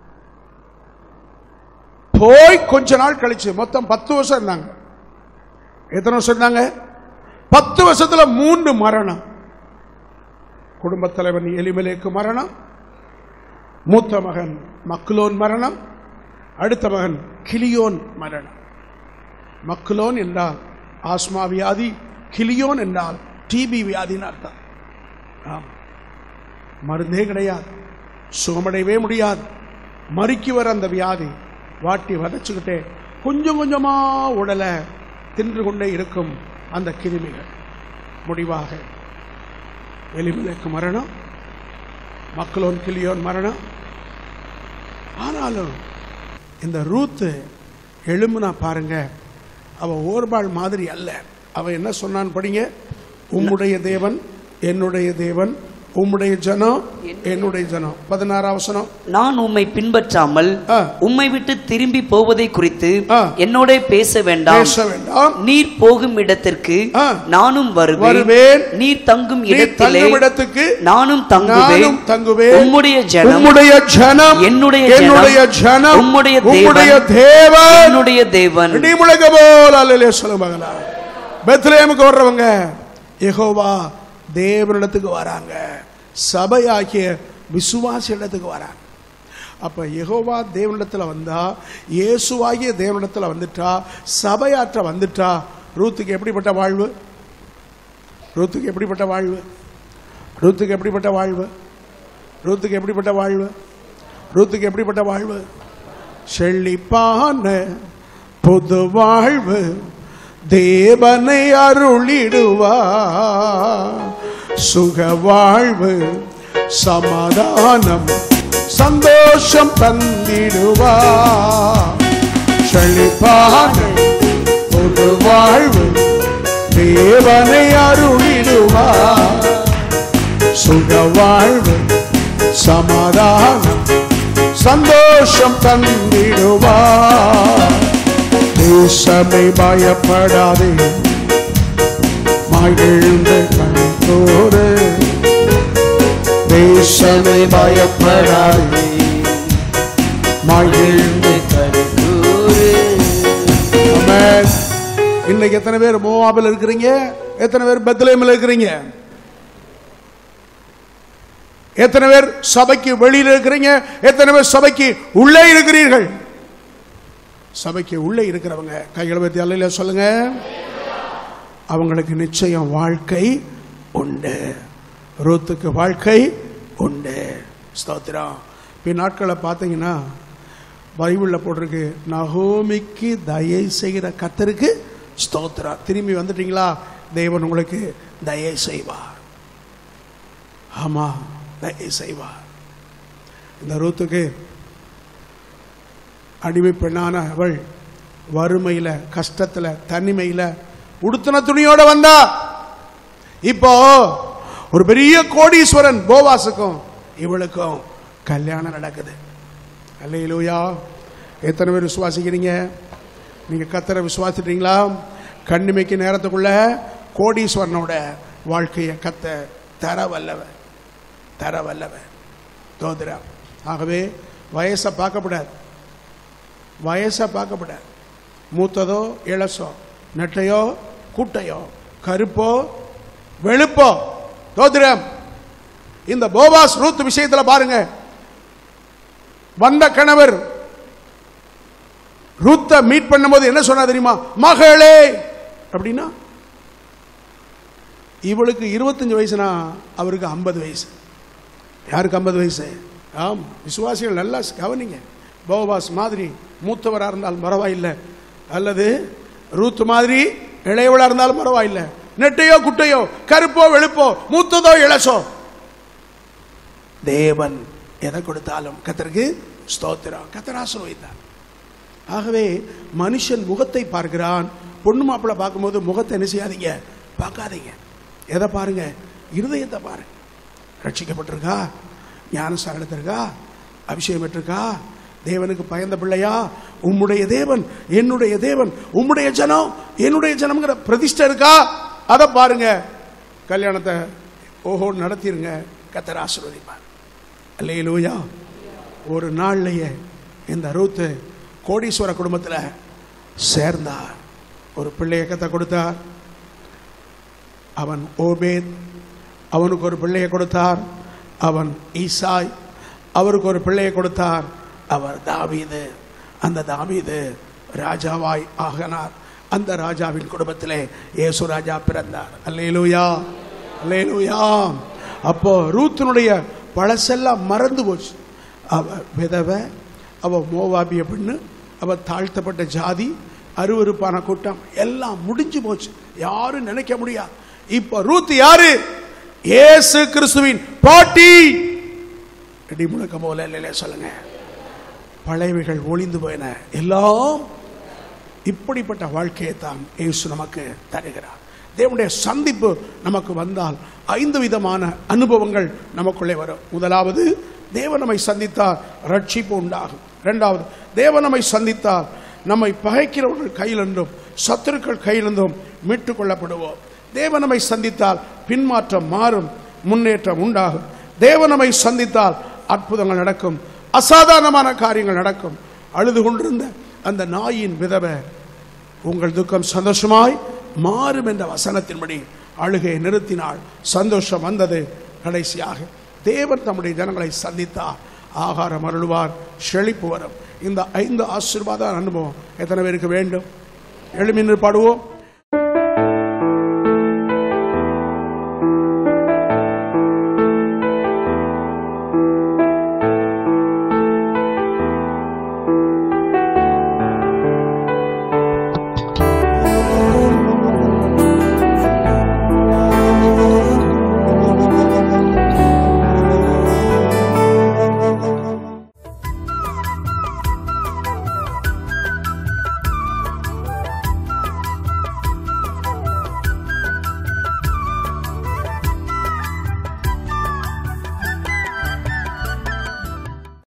Speaker 1: போய் கொஞ்ச நாள் கழிச்சு மொத்தம் பத்து வருஷம் இருந்தாங்க எத்தனை வருஷம் இருந்தாங்க பத்து வருஷத்துல மூன்று மரணம் குடும்பத் தலைவன் எலிமலேக்கு மரணம் மூத்த மகன் மக்லோன் மரணம் அடுத்த மகன் கிளியோன் மரணம் மக்லோன் என்றால் ஆஸ்மா வியாதி கிளியோன் என்றால் டிபி வியாதின்னு அர்த்தம் ஆம். மருந்தே கிடையாது சுகமடையவே முடியாது மறுக்கி வர அந்த வியாதி வாட்டி வதச்சுக்கிட்டே கொஞ்சம் கொஞ்சமா உடலை தின்று கொண்டே இருக்கும் அந்த கிருமிகள் முடிவாக எலிமலைக்கு மரணம் மக்களோன் கிளியோன் மரணம் ஆனாலும் இந்த ரூத்து எழும்புனா பாருங்க அவ ஓர்பாள் மாதிரி அல்ல அவ என்ன சொன்னான்னு படிங்க உம்முடைய தேவன் என்னுடைய தேவன் உம்முடைய ஜனம் என்னுடைய ஜனம் பதினாறாம் வசனம்
Speaker 2: நான் உம்மை பின்பற்றாமல்
Speaker 1: ஆ.
Speaker 2: உம்மை விட்டு திரும்பி போவதை குறித்து
Speaker 1: ஆ.
Speaker 2: என்னோட பேச வேண்டாம்
Speaker 1: பேச வேண்டாம்
Speaker 2: நீர் போகும் இடத்திற்கு
Speaker 1: ஆ.
Speaker 2: நானும் வருவேன்
Speaker 1: வருவேன்.
Speaker 2: நீர் தங்கும்
Speaker 1: நீ
Speaker 2: இடத்திலே
Speaker 1: தங்கும் இடத்துக்கு
Speaker 2: நானும் தங்குவேன்
Speaker 1: நானும் தங்குவேன்
Speaker 2: உம்முடைய ஜனம்
Speaker 1: உம்முடைய ஜனம்
Speaker 2: என்னுடைய ஜனம்,
Speaker 1: என்னுடைய ஜனம்
Speaker 2: உம்முடைய
Speaker 1: உம்முடைய
Speaker 2: தேவன்,
Speaker 1: தேவன்
Speaker 2: என்னுடைய தேவன்
Speaker 1: இடி முழக்க போல அல்லையே சொல்லுங்க மகளா பெத்லேமுக்கு வர்றவங்க யெகோவா தேவனிடத்துக்கு வராங்க சபையாகிய விசுவாசி இடத்துக்கு வராங்க அப்ப யெகோவா தேவனிடத்துல வந்தா இயேசுவாகிய தேவனிடத்துல வந்துட்டா சபையாற்ற வந்துட்டா ரூத்துக்கு எப்படிப்பட்ட வாழ்வு ரூத்துக்கு எப்படிப்பட்ட வாழ்வு ரூத்துக்கு எப்படிப்பட்ட வாழ்வு ரூத்துக்கு எப்படிப்பட்ட வாழ்வு ரூத்துக்கு எப்படிப்பட்ட வாழ்வு செழிப்பான புது வாழ்வு தேவனை அருளிடுவா சுக வாழ்வு சமாதானம் சந்தோஷம் தந்திடுவா செழிப்பான புது வாழ்வு தேவனை அருளிடுவா சுக வாழ்வு சமாதானம் சந்தோஷம் தந்திடுவா தேசமே பயப்படாதே மகிழ்ந்து கண்டோரு தேசமே பயப்படாதே மகிழ்ந்து ஆமென். இன்னைக்கு எத்தனை பேர் மோவாபில் இருக்கிறீங்க எத்தனை பேர் பெத்லேமில் இருக்கிறீங்க எத்தனை பேர் சபைக்கு வெளியில் இருக்கிறீங்க எத்தனை பேர் சபைக்கு உள்ளே இருக்கிறீர்கள் சபைக்கு உள்ளே இருக்கிறவங்க கைகளை பற்றி அல்லையில சொல்லுங்க அவங்களுக்கு நிச்சயம் வாழ்க்கை உண்டு ரூத்துக்கு வாழ்க்கை உண்டு ஸ்தோத்திரம் பின் நாட்களை பார்த்தீங்கன்னா பைபிளில் போட்டிருக்கு நகோமிக்கு தயை செய்கிற கத்தருக்கு ஸ்தோத்திரம் திரும்பி வந்துட்டீங்களா தேவன் உங்களுக்கு தயை செய்வார் ஆமா தயை செய்வார் இந்த ரூத்துக்கு அடிமை பெண்ணான அவள் வறுமையில கஷ்டத்துல தனிமையில உடுத்தின துணியோட வந்தா இப்போ ஒரு பெரிய கோடீஸ்வரன் போவாசுக்கும் இவளுக்கும் கல்யாணம் நடக்குது அல்லையிலூயா எத்தனை பேர் விசுவாசிக்கிறீங்க நீங்க கத்தரை விசுவாசிட்டீங்களா கண்ணிமைக்கு நேரத்துக்குள்ள கோடீஸ்வரனோட வாழ்க்கையை கத்த தர வல்லவன் தர வல்லவன் தோதிரா ஆகவே வயசை பார்க்கப்படாது வயசை பார்க்கப்படாது மூத்ததோ இளசோ நெட்டையோ குட்டையோ கருப்போ வெளுப்போ தோதிரம் இந்த போவாஸ் ரூத் விஷயத்துல பாருங்க வந்த கணவர் ரூத்த மீட் பண்ணும்போது என்ன சொன்னா தெரியுமா மகளே அப்படின்னா இவளுக்கு இருபத்தஞ்சு வயசுனா அவருக்கு ஐம்பது வயசு யாருக்கு ஐம்பது வயசு ஆம் விசுவாசிகள் நல்லா கவனிங்க போவாஸ் மாதிரி மூத்தவராக இருந்தாலும் பரவாயில்லை அல்லது ரூத் மாதிரி இளையவளா இருந்தாலும் பரவாயில்லை நெட்டையோ குட்டையோ கருப்போ வெளுப்போ மூத்ததோ இளசோ தேவன் எதை கொடுத்தாலும் கத்தருக்கு ஸ்தோத்திரம் கத்தர் ஆசீர்வதித்தார் ஆகவே மனுஷன் முகத்தை பார்க்கிறான் பொண்ணு மாப்பிள்ளை பார்க்கும்போது முகத்தை என்ன செய்யாதீங்க பார்க்காதீங்க எதை பாருங்க இருதயத்தை பாருங்க ரட்சிக்கப்பட்டிருக்கா ஞானசாரம் எடுத்திருக்கா அபிஷேகம் பெற்றிருக்கா தேவனுக்கு பயந்த பிள்ளையா உம்முடைய தேவன் என்னுடைய தேவன் உம்முடைய ஜனம் என்னுடைய ஜனம்ங்கிற பிரதிஷ்டை இருக்கா அதை பாருங்க கல்யாணத்தை ஓஹோ நடத்திருங்க கத்தர் ஆசீர்வதிப்பார் அல்லையிலூயா ஒரு நாள்லயே இந்த ரூத்து கோடீஸ்வர குடும்பத்தில் சேர்ந்தார் ஒரு பிள்ளைய கத்த கொடுத்தார் அவன் ஓபேத் அவனுக்கு ஒரு பிள்ளையை கொடுத்தார் அவன் ஈசாய் அவருக்கு ஒரு பிள்ளையை கொடுத்தார் அவர் தாவீது அந்த தாவீது ராஜாவாய் ஆகனார் அந்த ராஜாவின் குடும்பத்திலே இயேசு ராஜா பிறந்தார் அல்லேலூயா அல்லேலூயா அப்போ ரூத்தினுடைய பழசெல்லாம் மறந்து போச்சு அவ விதவை அவ மோவாபிய பெண்ணு அவ தாழ்த்தப்பட்ட ஜாதி அருவருப்பான கூட்டம் எல்லாம் முடிஞ்சு போச்சு யாரும் நினைக்க முடியாது இப்ப ரூத் யாரு இயேசு கிறிஸ்துவின் பாட்டி இடி முழக்க போல இல்லையா சொல்லுங்க பழையவைகள் ஒளிந்து போயின எல்லாம் இப்படிப்பட்ட வாழ்க்கையை தான் இயேசு நமக்கு தருகிறார் தேவனுடைய சந்திப்பு நமக்கு வந்தால் ஐந்து விதமான அனுபவங்கள் நமக்குள்ளே வரும் முதலாவது தேவன் நம்மை சந்தித்தால் ரட்சிப்பு உண்டாகும் இரண்டாவது தேவன் நம்மை சந்தித்தால் நம்மை பகைக்கிறவர்கள் கையிலிருந்தும் சத்துருக்கள் கையிலிருந்தும் மீட்டுக் கொள்ளப்படுவோம் தேவன் நம்மை சந்தித்தால் பின்மாற்றம் மாறும் முன்னேற்றம் உண்டாகும் தேவன் நம்மை சந்தித்தால் அற்புதங்கள் நடக்கும் அசாதாரணமான காரியங்கள் நடக்கும் அழுது கொண்டிருந்த அந்த நாயின் விதவை உங்கள் துக்கம் சந்தோஷமாய் மாறும் என்ற வசனத்தின்படி அழுகையை நிறுத்தினாள் சந்தோஷம் வந்தது கடைசியாக தேவன் தம்முடைய ஜனங்களை சந்தித்தார் ஆகாரம் அருள்வார் செழிப்பு வரும் இந்த ஐந்து ஆசீர்வாத அனுபவம் எத்தனை பேருக்கு வேண்டும் எழுமின்னு பாடுவோம்